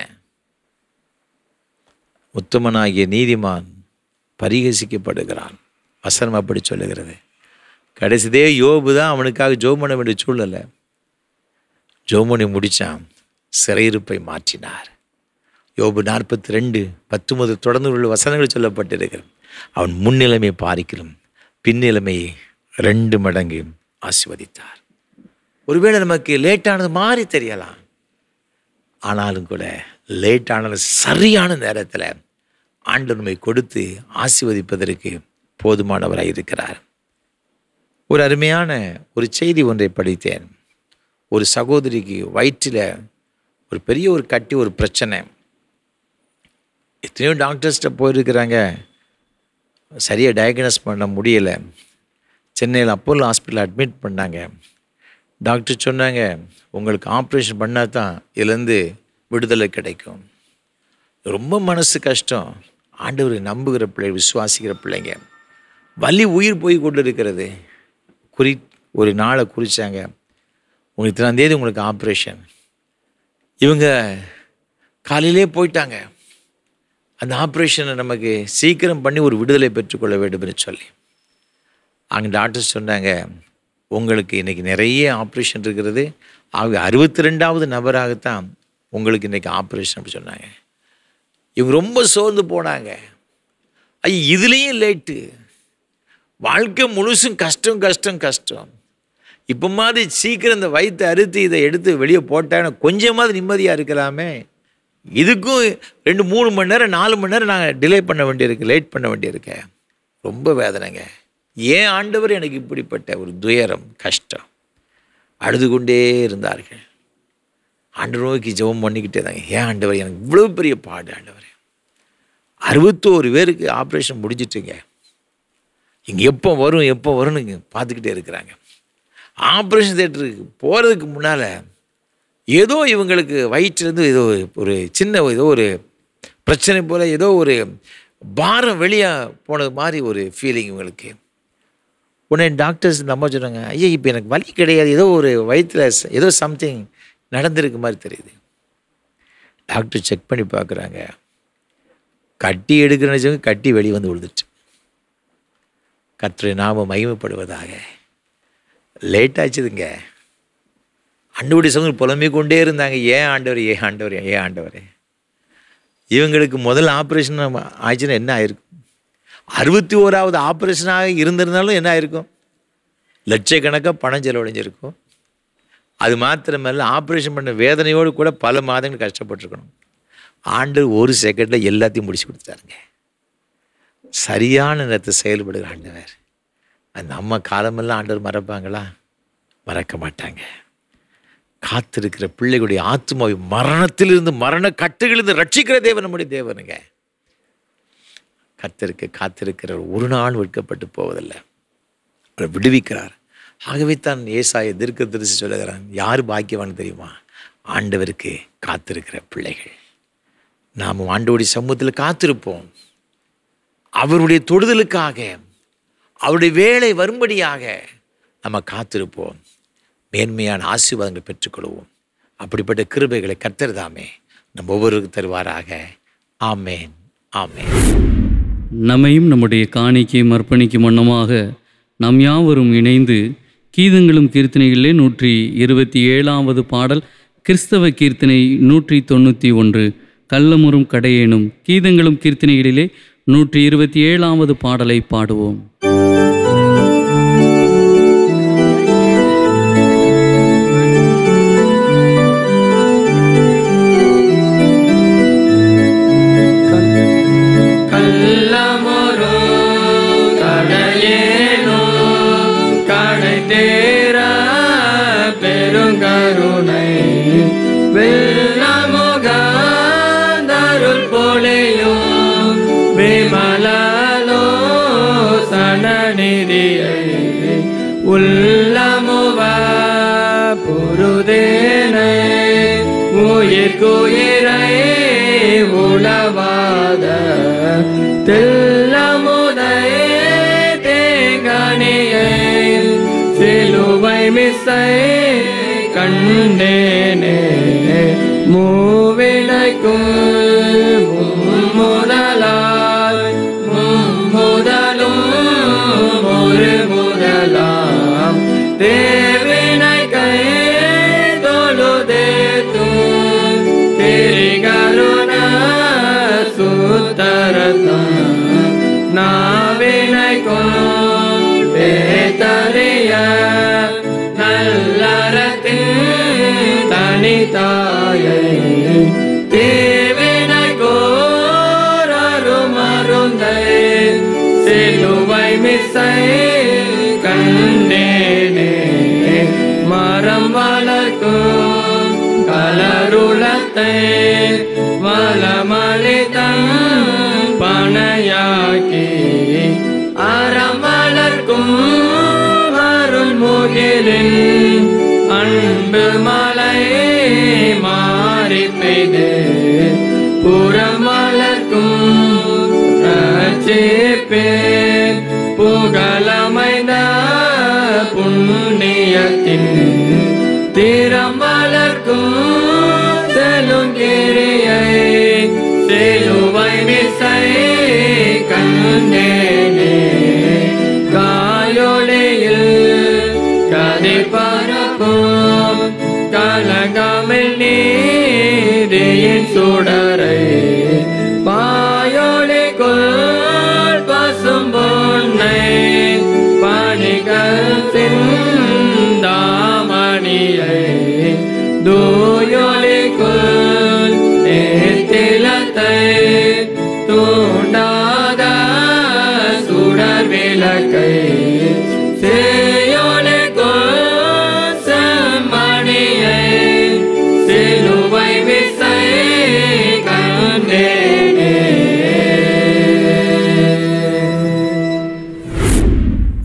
உத்தமனாகிய நீதிமான் பரிகசிக்கப்படுகிறான் வசனம் அப்படி சொல்லுகிறது கடைசிதே யோபு தான் அவனுக்காக ஜோம் பண்ண வேண்டிய சூழ்நிலை ஜோமனி முடிச்சான் சிறையிருப்பை மாற்றினார் யோபு நாற்பத்தி ரெண்டு பத்து முதல் தொடர்ந்து உள்ள வசனங்கள் சொல்லப்பட்டிருக்கிறது அவன் முன்னிலைமை பாரிக்கிறோம் பின்னிலைமையை ரெண்டு மடங்கு ஆசிர்வதித்தார் ஒருவேளை நமக்கு லேட்டானது மாதிரி தெரியலாம் ஆனாலும் கூட லேட்டானது சரியான நேரத்தில் ஆண்டு நம்மை கொடுத்து ஆசீர்வதிப்பதற்கு போதுமானவராய் இருக்கிறார் ஒரு அருமையான ஒரு செய்தி ஒன்றை படித்தேன் ஒரு சகோதரிக்கு வயிற்றில் ஒரு பெரிய ஒரு கட்டி ஒரு பிரச்சனை எத்தனையோ டாக்டர்ஸ்கிட்ட போயிருக்கிறாங்க சரியாக டயக்னோஸ் பண்ண முடியலை சென்னையில் அப்போலோ ஹாஸ்பிட்டல் அட்மிட் பண்ணாங்க டாக்டர் சொன்னாங்க உங்களுக்கு ஆப்ரேஷன் பண்ணால் தான் இதுலேருந்து விடுதலை கிடைக்கும் ரொம்ப மனசு கஷ்டம் ஆண்டவரை நம்புகிற பிள்ளை விசுவாசிக்கிற பிள்ளைங்க வலி உயிர் போய் கொண்டு இருக்கிறது குறி ஒரு நாளை குறித்தாங்க உங்களுக்கு இத்தனாம் தேதி உங்களுக்கு ஆப்ரேஷன் இவங்க காலையிலே போயிட்டாங்க அந்த ஆப்ரேஷனை நமக்கு சீக்கிரம் பண்ணி ஒரு விடுதலை பெற்றுக்கொள்ள வேண்டும் என்று சொல்லி அங்கே டாக்டர் சொன்னாங்க உங்களுக்கு இன்றைக்கி நிறைய ஆப்ரேஷன் இருக்கிறது ஆக அறுபத்தி ரெண்டாவது நபராகத்தான் உங்களுக்கு இன்றைக்கி ஆப்ரேஷன் அப்படி சொன்னாங்க இவங்க ரொம்ப சோர்ந்து போனாங்க ஐய இதுலேயும் லேட்டு வாழ்க்கை முழுசும் கஷ்டம் கஷ்டம் கஷ்டம் இப்போ மாதிரி சீக்கிரம் இந்த வயிற்று அறுத்து இதை எடுத்து வெளியே போட்டாங்கன்னா கொஞ்சமாவது நிம்மதியாக இருக்கலாமே இதுக்கும் ரெண்டு மூணு மணி நேரம் நாலு மணி நேரம் நாங்கள் டிலே பண்ண வேண்டியிருக்கு லேட் பண்ண வேண்டியிருக்கு ரொம்ப வேதனைங்க ஏன் ஆண்டவர் எனக்கு இப்படிப்பட்ட ஒரு துயரம் கஷ்டம் அழுது கொண்டே இருந்தார்கள் ஆண்டவர் நோக்கி ஜெபம் பண்ணிக்கிட்டே தாங்க ஏன் ஆண்டவர் எனக்கு இவ்வளோ பெரிய பாடு ஆண்டவர் அறுபத்தோரு பேருக்கு ஆப்ரேஷன் முடிஞ்சிட்டுங்க இங்கே எப்போ வரும் எப்போ வரும்னு பார்த்துக்கிட்டே இருக்கிறாங்க ஆப்ரேஷன் தேட்டருக்கு போகிறதுக்கு முன்னால் ஏதோ இவங்களுக்கு வயிற்றுலேருந்து ஏதோ ஒரு சின்ன ஏதோ ஒரு பிரச்சனை போல் ஏதோ ஒரு பாரம் வெளியே போனது மாதிரி ஒரு ஃபீலிங் இவங்களுக்கு உடனே டாக்டர்ஸ் நம்ம சொன்னாங்க ஐயா இப்போ எனக்கு வலி கிடையாது ஏதோ ஒரு வயிற்றில் ஏதோ சம்திங் நடந்திருக்கு மாதிரி தெரியுது டாக்டர் செக் பண்ணி பார்க்குறாங்க கட்டி எடுக்கிற நிஜம் கட்டி வெளியே வந்து விழுந்துச்சு கர்த்தருடைய நாம மகிமைப்படுவதாக லேட் ஆச்சுதுங்க அண்டுபடி சமூகம் புலம்பிக் கொண்டே இருந்தாங்க ஏன் ஆண்டவர் ஏன் ஆண்டவர் ஏன் ஆண்டவர் இவங்களுக்கு முதல் ஆப்ரேஷன் ஆச்சுன்னா என்ன ஆயிருக்கும் அறுபத்தி ஓராவது ஆப்ரேஷனாக இருந்திருந்தாலும் என்ன ஆயிருக்கும் லட்சக்கணக்காக பணம் செலவழிஞ்சிருக்கும் அது மாத்திரமல்ல ஆப்ரேஷன் பண்ண வேதனையோடு கூட பல மாதங்கள் கஷ்டப்பட்டிருக்கணும் ஆண்டு ஒரு செகண்டில் எல்லாத்தையும் முடிச்சு கொடுத்தாருங்க சரியான நேரத்தை செயல்படுகிற ஆண்டவர் அந்த அம்மா காலமெல்லாம் ஆண்டவர் மறப்பாங்களா மறக்க மாட்டாங்க காத்திருக்கிற பிள்ளைகளுடைய ஆத்மாவை மரணத்திலிருந்து மரண கட்டுகளிலிருந்து ரட்சிக்கிற தேவன் நம்முடைய தேவனுங்க கத்திருக்க காத்திருக்கிற ஒரு நாள் விற்கப்பட்டு போவதில்லை அவர் விடுவிக்கிறார் ஆகவே தான் ஏசாய தீர்க்க தரிசி சொல்லுகிறான் யார் பாக்கியவான் தெரியுமா ஆண்டவருக்கு காத்திருக்கிற பிள்ளைகள் நாம் ஆண்டவருடைய சமூகத்தில் காத்திருப்போம் அவருடைய தொடுதலுக்காக அவருடைய வேலை வரும்படியாக நம்ம காத்திருப்போம் மேன்மையான ஆசீர்வாதங்களை பெற்றுக்கொள்வோம் அப்படிப்பட்ட கிருபைகளை கர்த்தர் தாமே நம்ம ஒவ்வொருவருக்கு தருவாராக ஆமேன் ஆமேன் நம்மையும் நம்முடைய காணிக்கையும் அர்ப்பணிக்கும் வண்ணமாக நாம் யாவரும் இணைந்து கீதங்களும் கீர்த்தனைகளிலே நூற்றி இருபத்தி ஏழாவது பாடல் கிறிஸ்தவ கீர்த்தனை நூற்றி தொண்ணூற்றி ஒன்று கள்ளமுறும் கடையேனும் கீதங்களும் கீர்த்தனைகளிலே நூற்றி இருபத்தி ஏழாவது பாடலை பாடுவோம் கள்ளமொரு கடையேனோ கடை தேர பெருங்கருணை வெள்ளமுகந்தருள் போலேயோ விமலலோ சனநிதியை உள்ளமுவ புருதேனை உயிர்குயிரை உளவாத தெல்லமுதை தேங்கனியை சிலுவை மிசை கண்டேனே மூவிலைக்கும் மும்முதலாய் மும்முதலும் ஒரு முதலாம் தேவினை கை தொழுதேத்தும் திரிகருண சுத்தரத்தம் நாவினை கொண்டேத்தறிய நல்லறத்தின் தனிதாயை தேவினை கோரருமருந்தை சிலுவை மிசை கண்டேனே மரம் வளர்க்கும் கலருளத்தை வளமளித்தம் பனையாக்கி அறம் வளர்க்கும் அருள்முகிலின் அன்பு மலை மாறி பெய்து புறம் வளர்க்கும் ரட்சிப்பேன் புகழமைந்த புண்ணியத்தின் திறம் வளர்க்கும் செலுங்கிரியை செலுவை மிச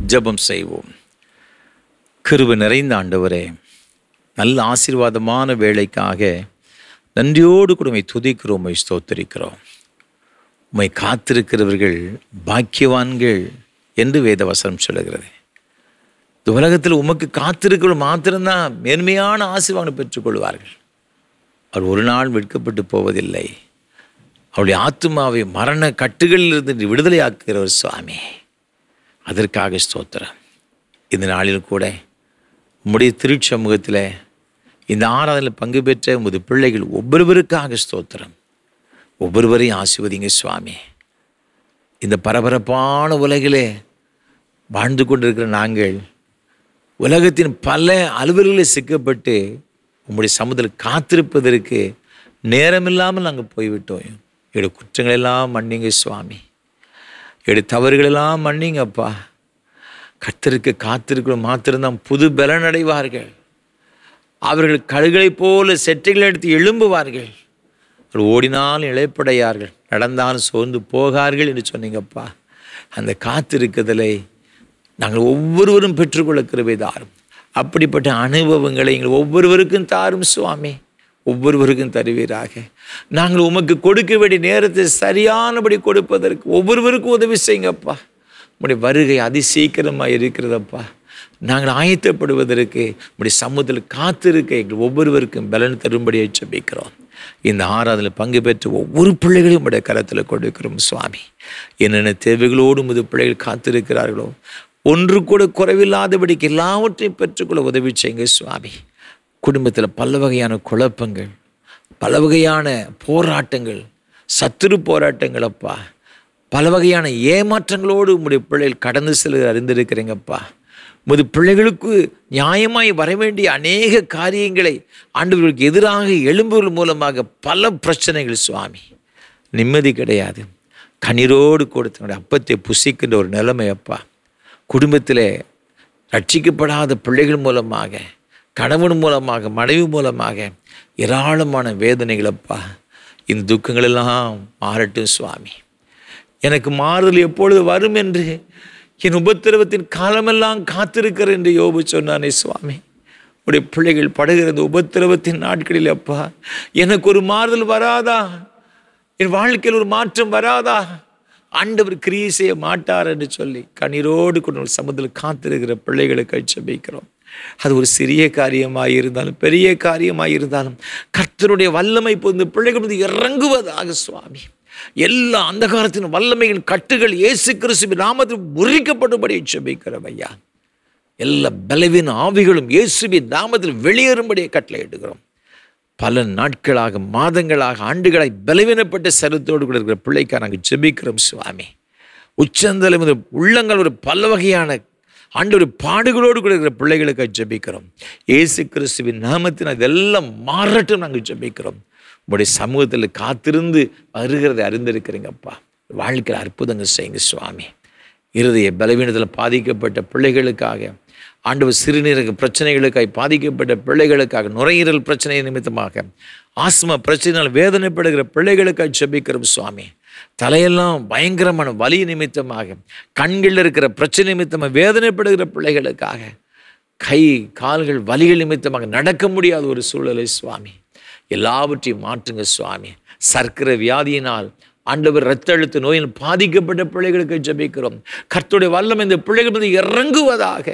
ஜெபம் செய்வோம் கிருபை நிறைந்த ஆண்டவரே நல்ல ஆசீர்வாதமான வேலைக்காக நன்றியோடு கூட உம்மை துதிக்கிறோம் உம்மை ஸ்தோத்தரிக்கிறோம் உம்மை காத்திருக்கிறவர்கள் பாக்கியவான்கள் என்று வேதவசனம் சொல்லுகிறது இந்த உலகத்தில் உமக்கு காத்திருக்கிறவர்கள் மாத்திரம்தான் மேன்மையான ஆசீர்வாதம் பெற்றுக்கொள்வார்கள் அவர் ஒரு நாள் விற்கப்பட்டு போவதில்லை அவருடைய ஆத்மாவை மரண கட்டுகளிலிருந்து விடுதலையாக்குகிறவர் சுவாமி அதற்காக ஸ்தோத்திரம் இந்த நாளில் கூட உம்முடைய திருச்சமூகத்தில் இந்த ஆராதனையில் பங்கு பெற்ற உமது பிள்ளைகள் ஒவ்வொருவருக்காக ஸ்தோத்திரம் ஒவ்வொருவரையும் ஆசிர்வதிங்க சுவாமி இந்த பரபரப்பான உலகிலே வாழ்ந்து கொண்டிருக்கிற நாங்கள் உலகத்தின் பல அலுவல்களில் சிக்கப்பட்டு உம்முடைய சமுதிரம் காத்திருப்பதற்கு நேரமில்லாமல் நாங்கள் போய்விட்டோம் என்னுடைய குற்றங்களெல்லாம் மன்னிங்க சுவாமி என்னுடைய தவறுகளெல்லாம் மன்னிங்கப்பா கர்த்தருக்கு காத்திருக்கிற மாத்திரம்தான் புது பலன் அடைவார்கள் அவர்கள் கழுகளைப் போல செட்டைகளை எடுத்து எழும்புவார்கள் அவர் ஓடினாலும் இழைப்படையார்கள் நடந்தாலும் சோர்ந்து போகார்கள் என்று சொன்னீங்கப்பா அந்த காத்திருக்குதலை நாங்கள் ஒவ்வொருவரும் பெற்றுக்கொள்ள கிருபை தாரும் அப்படிப்பட்ட அனுபவங்களை எங்கள் ஒவ்வொருவருக்கும் தாரும் சுவாமி ஒவ்வொருவருக்கும் தருவீராக நாங்கள் உமக்கு கொடுக்க வேண்டிய நேரத்தை சரியானபடி கொடுப்பதற்கு ஒவ்வொருவருக்கும் உதவி செய்யுங்கப்பா உங்களுடைய வருகை அதி சீக்கிரமாக இருக்கிறதப்பா நாங்கள் ஆயத்தப்படுவதற்கு உங்களுடைய சமூகத்தில் காத்திருக்க எங்கள் ஒவ்வொருவருக்கும் பலன் தரும்படியை ஜெபிக்கிறோம் இந்த ஆராதனை பங்கு பெற்று ஒவ்வொரு பிள்ளைகளையும் உடைய கரத்தில் கொடுக்கிறோம் சுவாமி என்னென்ன தேவைகளோடு முது பிள்ளைகள் காத்திருக்கிறார்களோ ஒன்று கூட குறைவில்லாதபடிக்கு எல்லாவற்றையும் பெற்றுக்கொள்ள உதவி செய்யுங்க சுவாமி குடும்பத்தில் பல வகையான குழப்பங்கள் பல வகையான போராட்டங்கள் சத்துரு போராட்டங்கள் அப்பா பல வகையான ஏமாற்றங்களோடு உங்களுடைய பிள்ளைகள் கடந்து செல்ல அறிந்திருக்கிறீங்கப்பா உமது பிள்ளைகளுக்கு நியாயமாய் வர வேண்டிய அநேக காரியங்களை ஆண்டவர்களுக்கு எதிராக எழும்புகள் மூலமாக பல பிரச்சனைகள் சுவாமி நிம்மதி கிடையாது கண்ணீரோடு கொடுத்த அப்பத்தை புசிக்கின்ற ஒரு நிலைமை அப்பா குடும்பத்தில் ரட்சிக்கப்படாத பிள்ளைகள் மூலமாக கணவன் மூலமாக மனைவி மூலமாக ஏராளமான வேதனைகள் அப்பா இந்த துக்கங்களெல்லாம் மாறட்டும் சுவாமி எனக்கு மாறுதல் எப்பொழுது வரும் என்று என் உபத்திரவத்தின் காலமெல்லாம் காத்திருக்கிற என்று யோபு சொன்னானே சுவாமி உடைய பிள்ளைகள் படுகிற இந்த உபத்திரவத்தின் நாட்களில் அப்பா எனக்கு ஒரு மாறுதல் வராதா என் வாழ்க்கையில் ஒரு மாற்றம் வராதா ஆண்டவர் கிரியை செய்ய மாட்டார் என்று சொல்லி கண்ணீரோடு கொண்டு சமுதில் காத்திருக்கிற பிள்ளைகளுக்கு ஜெபிக்கிறோம் அது ஒரு சிறிய காரியமாக இருந்தாலும் பெரிய காரியமாக இருந்தாலும் கர்த்தருடைய வல்லமை பொந்து பிள்ளைகள் மீது இறங்குவதாக சுவாமி எல்லா அந்தகாரத்தின் வல்லமையின் கட்டுகள் இயேசு கிறிஸ்துவின் நாமத்தில் முறிக்கப்படும்படி ஜெபிக்கிறோம் ஐயா எல்லா பலவீன ஆவிகளும் இயேசுவின் நாமத்தில் வெளியேறும்படி கட்டளையிடுகிறோம் பல நாட்களாக மாதங்களாக ஆண்டுகளாய் பலவீனப்பட்ட சரத்தோடு கூட இருக்கிற பிள்ளைக்காக நாங்கள் ஜெபிக்கிறோம் சுவாமி உச்சந்தலை முதல் உள்ளங்கள் ஒரு பல வகையான ஆண்டு ஒரு பாடுகளோடு கூட இருக்கிற பிள்ளைகளுக்கு ஜெபிக்கிறோம் இயேசு கிறிஸ்துவின் நாமத்தின் அதெல்லாம் மாறட்டும் நாங்கள் ஜெபிக்கிறோம் உங்களுடைய சமூகத்தில் காத்திருந்து வருகிறதை அறிந்திருக்கிறீங்கப்பா வாழ்க்கையில் அற்புதங்கள் செய்யுங்க சுவாமி இருதய பலவீனத்தில் பாதிக்கப்பட்ட பிள்ளைகளுக்காக ஆண்டவர் சிறுநீரக பிரச்சனைகளுக்காக பாதிக்கப்பட்ட பிள்ளைகளுக்காக நுரையீரல் பிரச்சனை நிமித்தமாக ஆஸ்மா பிரச்சனையால் வேதனைப்படுகிற பிள்ளைகளுக்காக ஜெபிக்கிறோம் சுவாமி தலையெல்லாம் பயங்கரமான வலி நிமித்தமாக கண்களில் இருக்கிற பிரச்சனை நிமித்தமாக வேதனைப்படுகிற பிள்ளைகளுக்காக கை கால்கள் வலிகள் நிமித்தமாக நடக்க முடியாத ஒரு சூழலை சுவாமி எல்லாவற்றையும் மாற்றுங்க சுவாமி சர்க்கரை வியாதியினால் ஆண்டவர் இரத்த அழுத்த நோயில் பாதிக்கப்பட்ட பிள்ளைகளுக்கு ஜெபிக்கிறோம் கர்த்தருடைய வல்லம் இந்த பிள்ளைகள் மீது இறங்குவதாக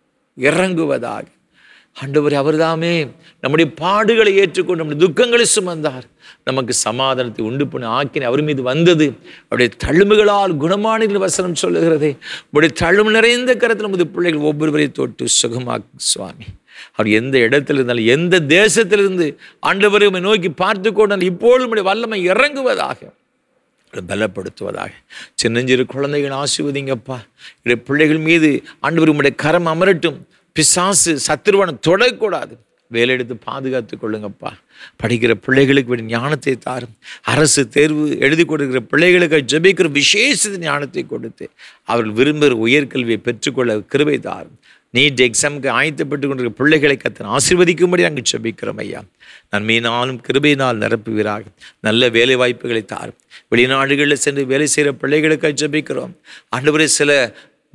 இறங்குவதாக ஆண்டவர் அவர்தாமே நம்முடைய பாடுகளை ஏற்றுக்கொண்டு நம்முடைய துக்கங்களை சுமந்தார் நமக்கு சமாதானத்தை உண்டு பண்ண ஆக்கின அவர் மீது வந்தது அவருடைய தழும்புகளால் குணமான வசனம் சொல்லுகிறதே உடைய தழும்பு நிறைந்த கரத்தில் நமது பிள்ளைகள் ஒவ்வொருவரையும் தொட்டு சுகமாக்கு சுவாமி அவர் எந்த இடத்துல இருந்தாலும் எந்த தேசத்திலிருந்து ஆண்டவரை உம்மை நோக்கி பார்த்து கொண்டால் இப்பொழுது நம்முடைய வல்லமை இறங்குவதாக பலப்படுத்துவதாக சின்னஞ்சிறு குழந்தைகள் ஆசிர்வதிங்கப்பா என்னுடைய பிள்ளைகள் மீது ஆண்டவர் உம்முடைய கரம் அமரட்டும் பிசாசு சத்துருவனை தொடக்கூடாது வேலை எடுத்து பாதுகாத்து கொள்ளுங்கப்பா படிக்கிற பிள்ளைகளுக்கு வேண்டிய ஞானத்தை தாரும் அரசு தேர்வு எழுதி கொடுக்கிற பிள்ளைகளுக்கு ஜெபிக்கிற விசேஷ ஞானத்தை கொடுத்து அவர்கள் விரும்புகிற உயர்கல்வியை பெற்றுக்கொள்ள கிருபை தாரும் நீட் எக்ஸாமுக்கு ஆயத்தப்பட்டு கொண்டிருக்கிற பிள்ளைகளை கத்தன் ஆசீர்வதிக்கும்படி நாங்கள் ஜெபிக்கிறோம் ஐயா நன்மையினாலும் கிருபையினால் நிரப்புவீராக நல்ல வேலை வாய்ப்புகளை தாரும் வெளிநாடுகளில் சென்று வேலை செய்கிற பிள்ளைகளுக்கு ஜெபிக்கிறோம் ஆண்டவரே சில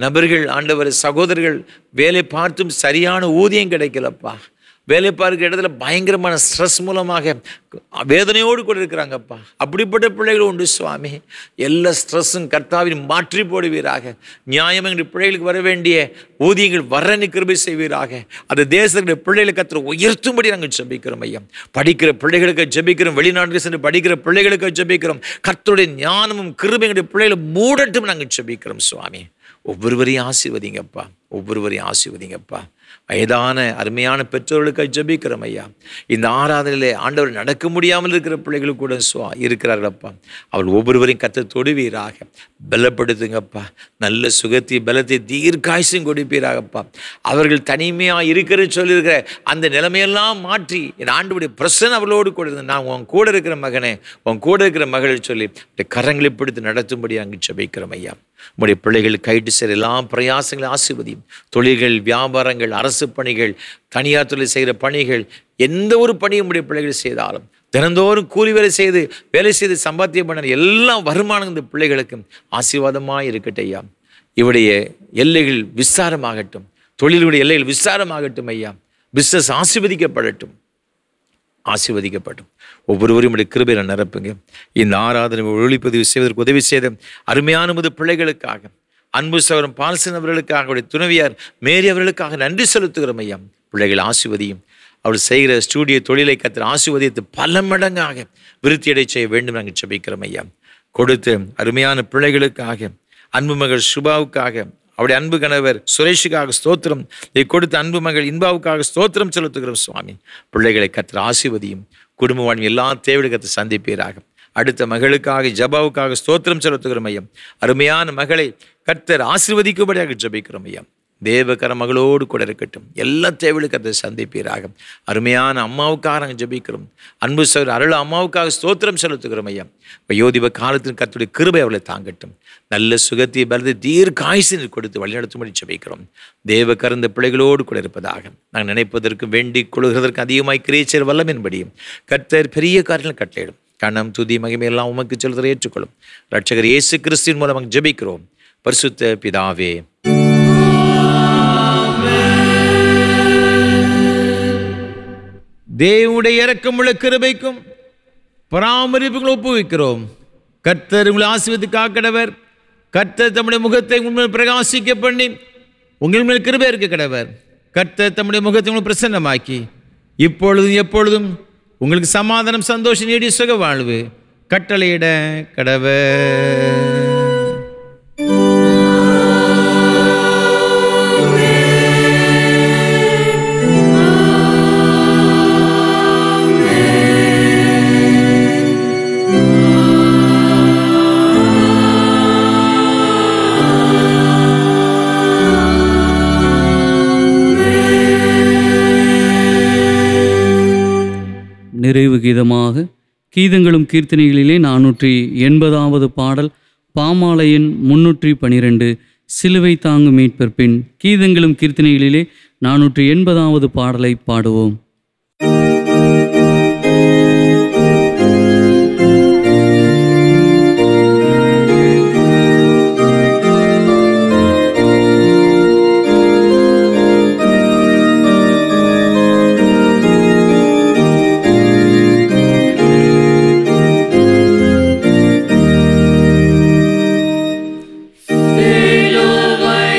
நபர்கள் ஆண்டவர் சகோதரர்கள் வேலை பார்த்தும் சரியான ஊதியம் கிடைக்கலப்பா வேலை பார்க்கிற இடத்துல பயங்கரமான ஸ்ட்ரெஸ் மூலமாக வேதனையோடு கூட இருக்கிறாங்கப்பா அப்படிப்பட்ட பிள்ளைகள் உண்டு சுவாமி எல்லா ஸ்ட்ரெஸ்ஸும் கர்த்தாவின் மாற்றி போடுவீராக நியாயம் எங்கள் பிள்ளைகளுக்கு வர வேண்டிய ஊதியங்கள் வர கிருபை செய்வீராக அந்த தேசத்துடைய பிள்ளைகளை கத்திர உயர்த்தும்படி நாங்கள் ஜெபிக்கிறோம் ஐயா படிக்கிற பிள்ளைகளுக்கு ஜெபிக்கிறோம் வெளிநாட்டுக்கு சென்று படிக்கிற பிள்ளைகளுக்கு ஜெபிக்கிறோம் கர்த்தருடைய ஞானமும் கிருபை எங்களுடைய பிள்ளைகளை மூடட்டும் நாங்கள் ஜெபிக்கிறோம் சுவாமி ஒவ்வொருவரையும் ஆசீர்வதிங்கப்பா ஒவ்வொருவரையும் ஆசீர்வதிங்கப்பா வயதான அருமையான பெற்றோர்களுக்கு ஜெபிக்கிறோம் ஐயா இந்த ஆராதனையிலே ஆண்டவர் நடக்க முடியாமல் இருக்கிற பிள்ளைகள் கூட சுவா இருக்கிறார்களப்பா அவள் ஒவ்வொருவரையும் கத்த தொடுவீராக பலப்படுத்துங்கப்பா நல்ல சுகத்தை பலத்தை தீர்க்காய்ச்சும் கொடுப்பீராகப்பா அவர்கள் தனிமையாக இருக்கிற சொல்லியிருக்கிற அந்த நிலைமையெல்லாம் மாற்றி என் ஆண்டுடைய பிரசன் அவளோடு கூட இருந்து நான் உன் கூட இருக்கிற மகனே உன் கூட இருக்கிற மகள் சொல்லி இந்த கரங்களை பிடித்து நடத்தும்படி அங்கு ஜெபிக்கிறோம் ஐயா உங்களுடைய பிள்ளைகள் கைட்டு செய்கிற எல்லா பிரயாசங்களும் ஆசிர்வதியும் தொழில்கள் வியாபாரங்கள் அரசு பணிகள் தனியார் தொழில் செய்கிற பணிகள் எந்த ஒரு பணியும் உடைய பிள்ளைகள் செய்தாலும் தினந்தோறும் கூலி வேலை செய்து வேலை செய்து சம்பாத்தியம் பண்ண எல்லா வருமானம் இந்த பிள்ளைகளுக்கு ஆசீர்வாதமாக இருக்கட்டும் ஐயா இவருடைய எல்லைகள் விஸ்தாரமாகட்டும் தொழிலுடைய எல்லைகள் விஸ்தாரமாகட்டும் ஐயா பிஸ்னஸ் ஆசீர்வதிக்கப்படட்டும் ஆசீர்வதிக்கப்படும் ஒவ்வொருவரும் உடைய கிருபையில் நிரப்புங்க இந்த ஆராதனை ஒளிப்பதிவு செய்வதற்கு உதவி செய்த அருமையான முது பிள்ளைகளுக்காக அன்பு சவரம் பால்சன் அவர்களுக்காக அவருடைய துணைவியார் மேரி அவர்களுக்காக நன்றி செலுத்துகிறோம் ஐயா பிள்ளைகள் ஆசிர்வதியும் அவர் செய்கிற ஸ்டூடியோ தொழிலை கத்திர ஆசிர்வதித்து பல மடங்காக விருத்தியடை செய்ய வேண்டும் நாங்கள் ஜெபிக்கிறோம் ஐயா கொடுத்து அருமையான பிள்ளைகளுக்காக அன்பு மகள் சுபாவுக்காக அவருடைய அன்பு கணவர் சுரேஷுக்காக ஸ்தோத்திரம் இதை கொடுத்த அன்பு மகள் இன்பாவுக்காக ஸ்தோத்திரம் செலுத்துகிறோம் சுவாமி பிள்ளைகளை கத்திர ஆசிர்வதியும் குடும்ப வாழ்வு எல்லா தேவைகளை கத்து சந்திப்பீராக அடுத்த மகளுக்காக ஜபாவுக்காக ஸ்தோத்திரம் செலுத்துகிறோம் ஐயம் அருமையான மகளை கர்த்தர் ஆசீர்வதிக்கும்படியாக ஜெபிக்கிறோம் ஐயா தேவகர மகளோடு கூட இருக்கட்டும் எல்லா தேவைகளுக்கு அதை சந்திப்பீராக அருமையான அம்மாவுக்காக நாங்கள் ஜெபிக்கிறோம் அன்பு சகோதரர் அருள் அம்மாவுக்காக ஸ்தோத்திரம் செலுத்துகிறோம் ஐயா வயோதிப காலத்தின் கத்துடைய கிருபை அவளை தாங்கட்டும் நல்ல சுகத்தை பலத்தை தீர்க்காயுசு கொடுத்து வழிநடத்தும்படி ஜெபிக்கிறோம் தேவ கறந்த பிள்ளைகளோடு கூட இருப்பதாக நாங்கள் நினைப்பதற்கு வேண்டிக் கொள்கிறதற்கு அதிகமாய் கிரீச்சர் வல்லமின்படியும் கர்த்தர் பெரிய காரியங்கள் கட்டளையிடும் கணம் துதி மகிமையெல்லாம் உமக்கு செலுத்த ஏற்றுக்கொள்ளும் ரட்சகர் இயேசு கிறிஸ்துவின் மூலம் ஜெபிக்கிறோம் பரிசுத்த பிதாவே தேவனுடைய இரக்கமுள்ள கிருபைக்கும் பராமரிப்புகள் ஒப்புவிக்கிறோம் கர்த்தர் உங்களை ஆசிர்வதி காக்கடவர் கர்த்தர் தம்முடைய முகத்தை உண்மையில் பிரகாசிக்க பண்ணி உங்கள் மேல் கிருபை இருக்க கடவர் கர்த்தர் தம்முடைய முகத்தை உங்களுக்கு பிரசன்னமாக்கி இப்பொழுதும் எப்பொழுதும் உங்களுக்கு சமாதானம் சந்தோஷம் நீடி சுக வாழ்வு கட்டளையிட கடவர் நிறைவு கீதமாக கீதங்களும் கீர்த்தனைகளிலே நானூற்றி எண்பதாவது பாடல் பாமாலையின் முன்னூற்றி பனிரெண்டு சிலுவை தாங்கும் மீட்பர் பின் கீதங்களும் கீர்த்தனைகளிலே நானூற்றி எண்பதாவது பாடலை பாடுவோம்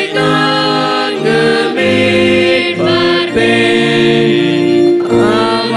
Amen.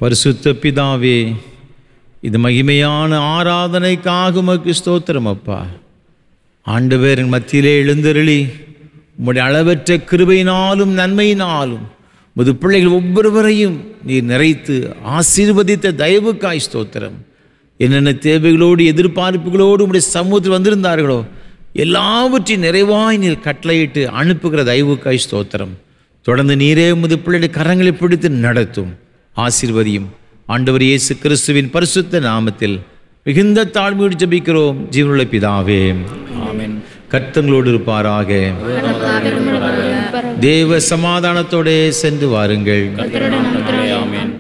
பரிசுத்த பிதாவே இது மகிமையான ஆராதனைக்காக உமக்கு ஸ்தோத்திரம் அப்பா ஆண்டவரின் மத்தியிலே எழுந்தருளி உம்முடைய அளவற்ற கிருபையினாலும் நன்மையினாலும் முது பிள்ளைகள் ஒவ்வொருவரையும் நீர் நிறைத்து ஆசீர்வதித்த தயவுக்காய் ஸ்தோத்திரம் என்னென்ன தேவைகளோடு எதிர்பார்ப்புகளோடு உம்முடைய சமூகத்தில் வந்திருந்தார்களோ எல்லாவற்றையும் நிறைவாய் நீர் கட்டளையிட்டு அனுப்புகிற தயவுக்காய் ஸ்தோத்திரம் தொடர்ந்து நீரே உமது பிள்ளைகளை கரங்களை பிடித்து நடத்தும் ஆசீர்வதியும் ஆண்டவர் இயேசு கிறிஸ்துவின் பரிசுத்த நாமத்தில் மிகுந்த தாழ்மையோடு ஜெபிக்கிறோம் ஜீவனுள்ள பிதாவே ஆமென் கர்த்தங்களோடு இருப்பாராக தேவ சமாதானத்தோடே சென்று வாருங்கள் ஆமென்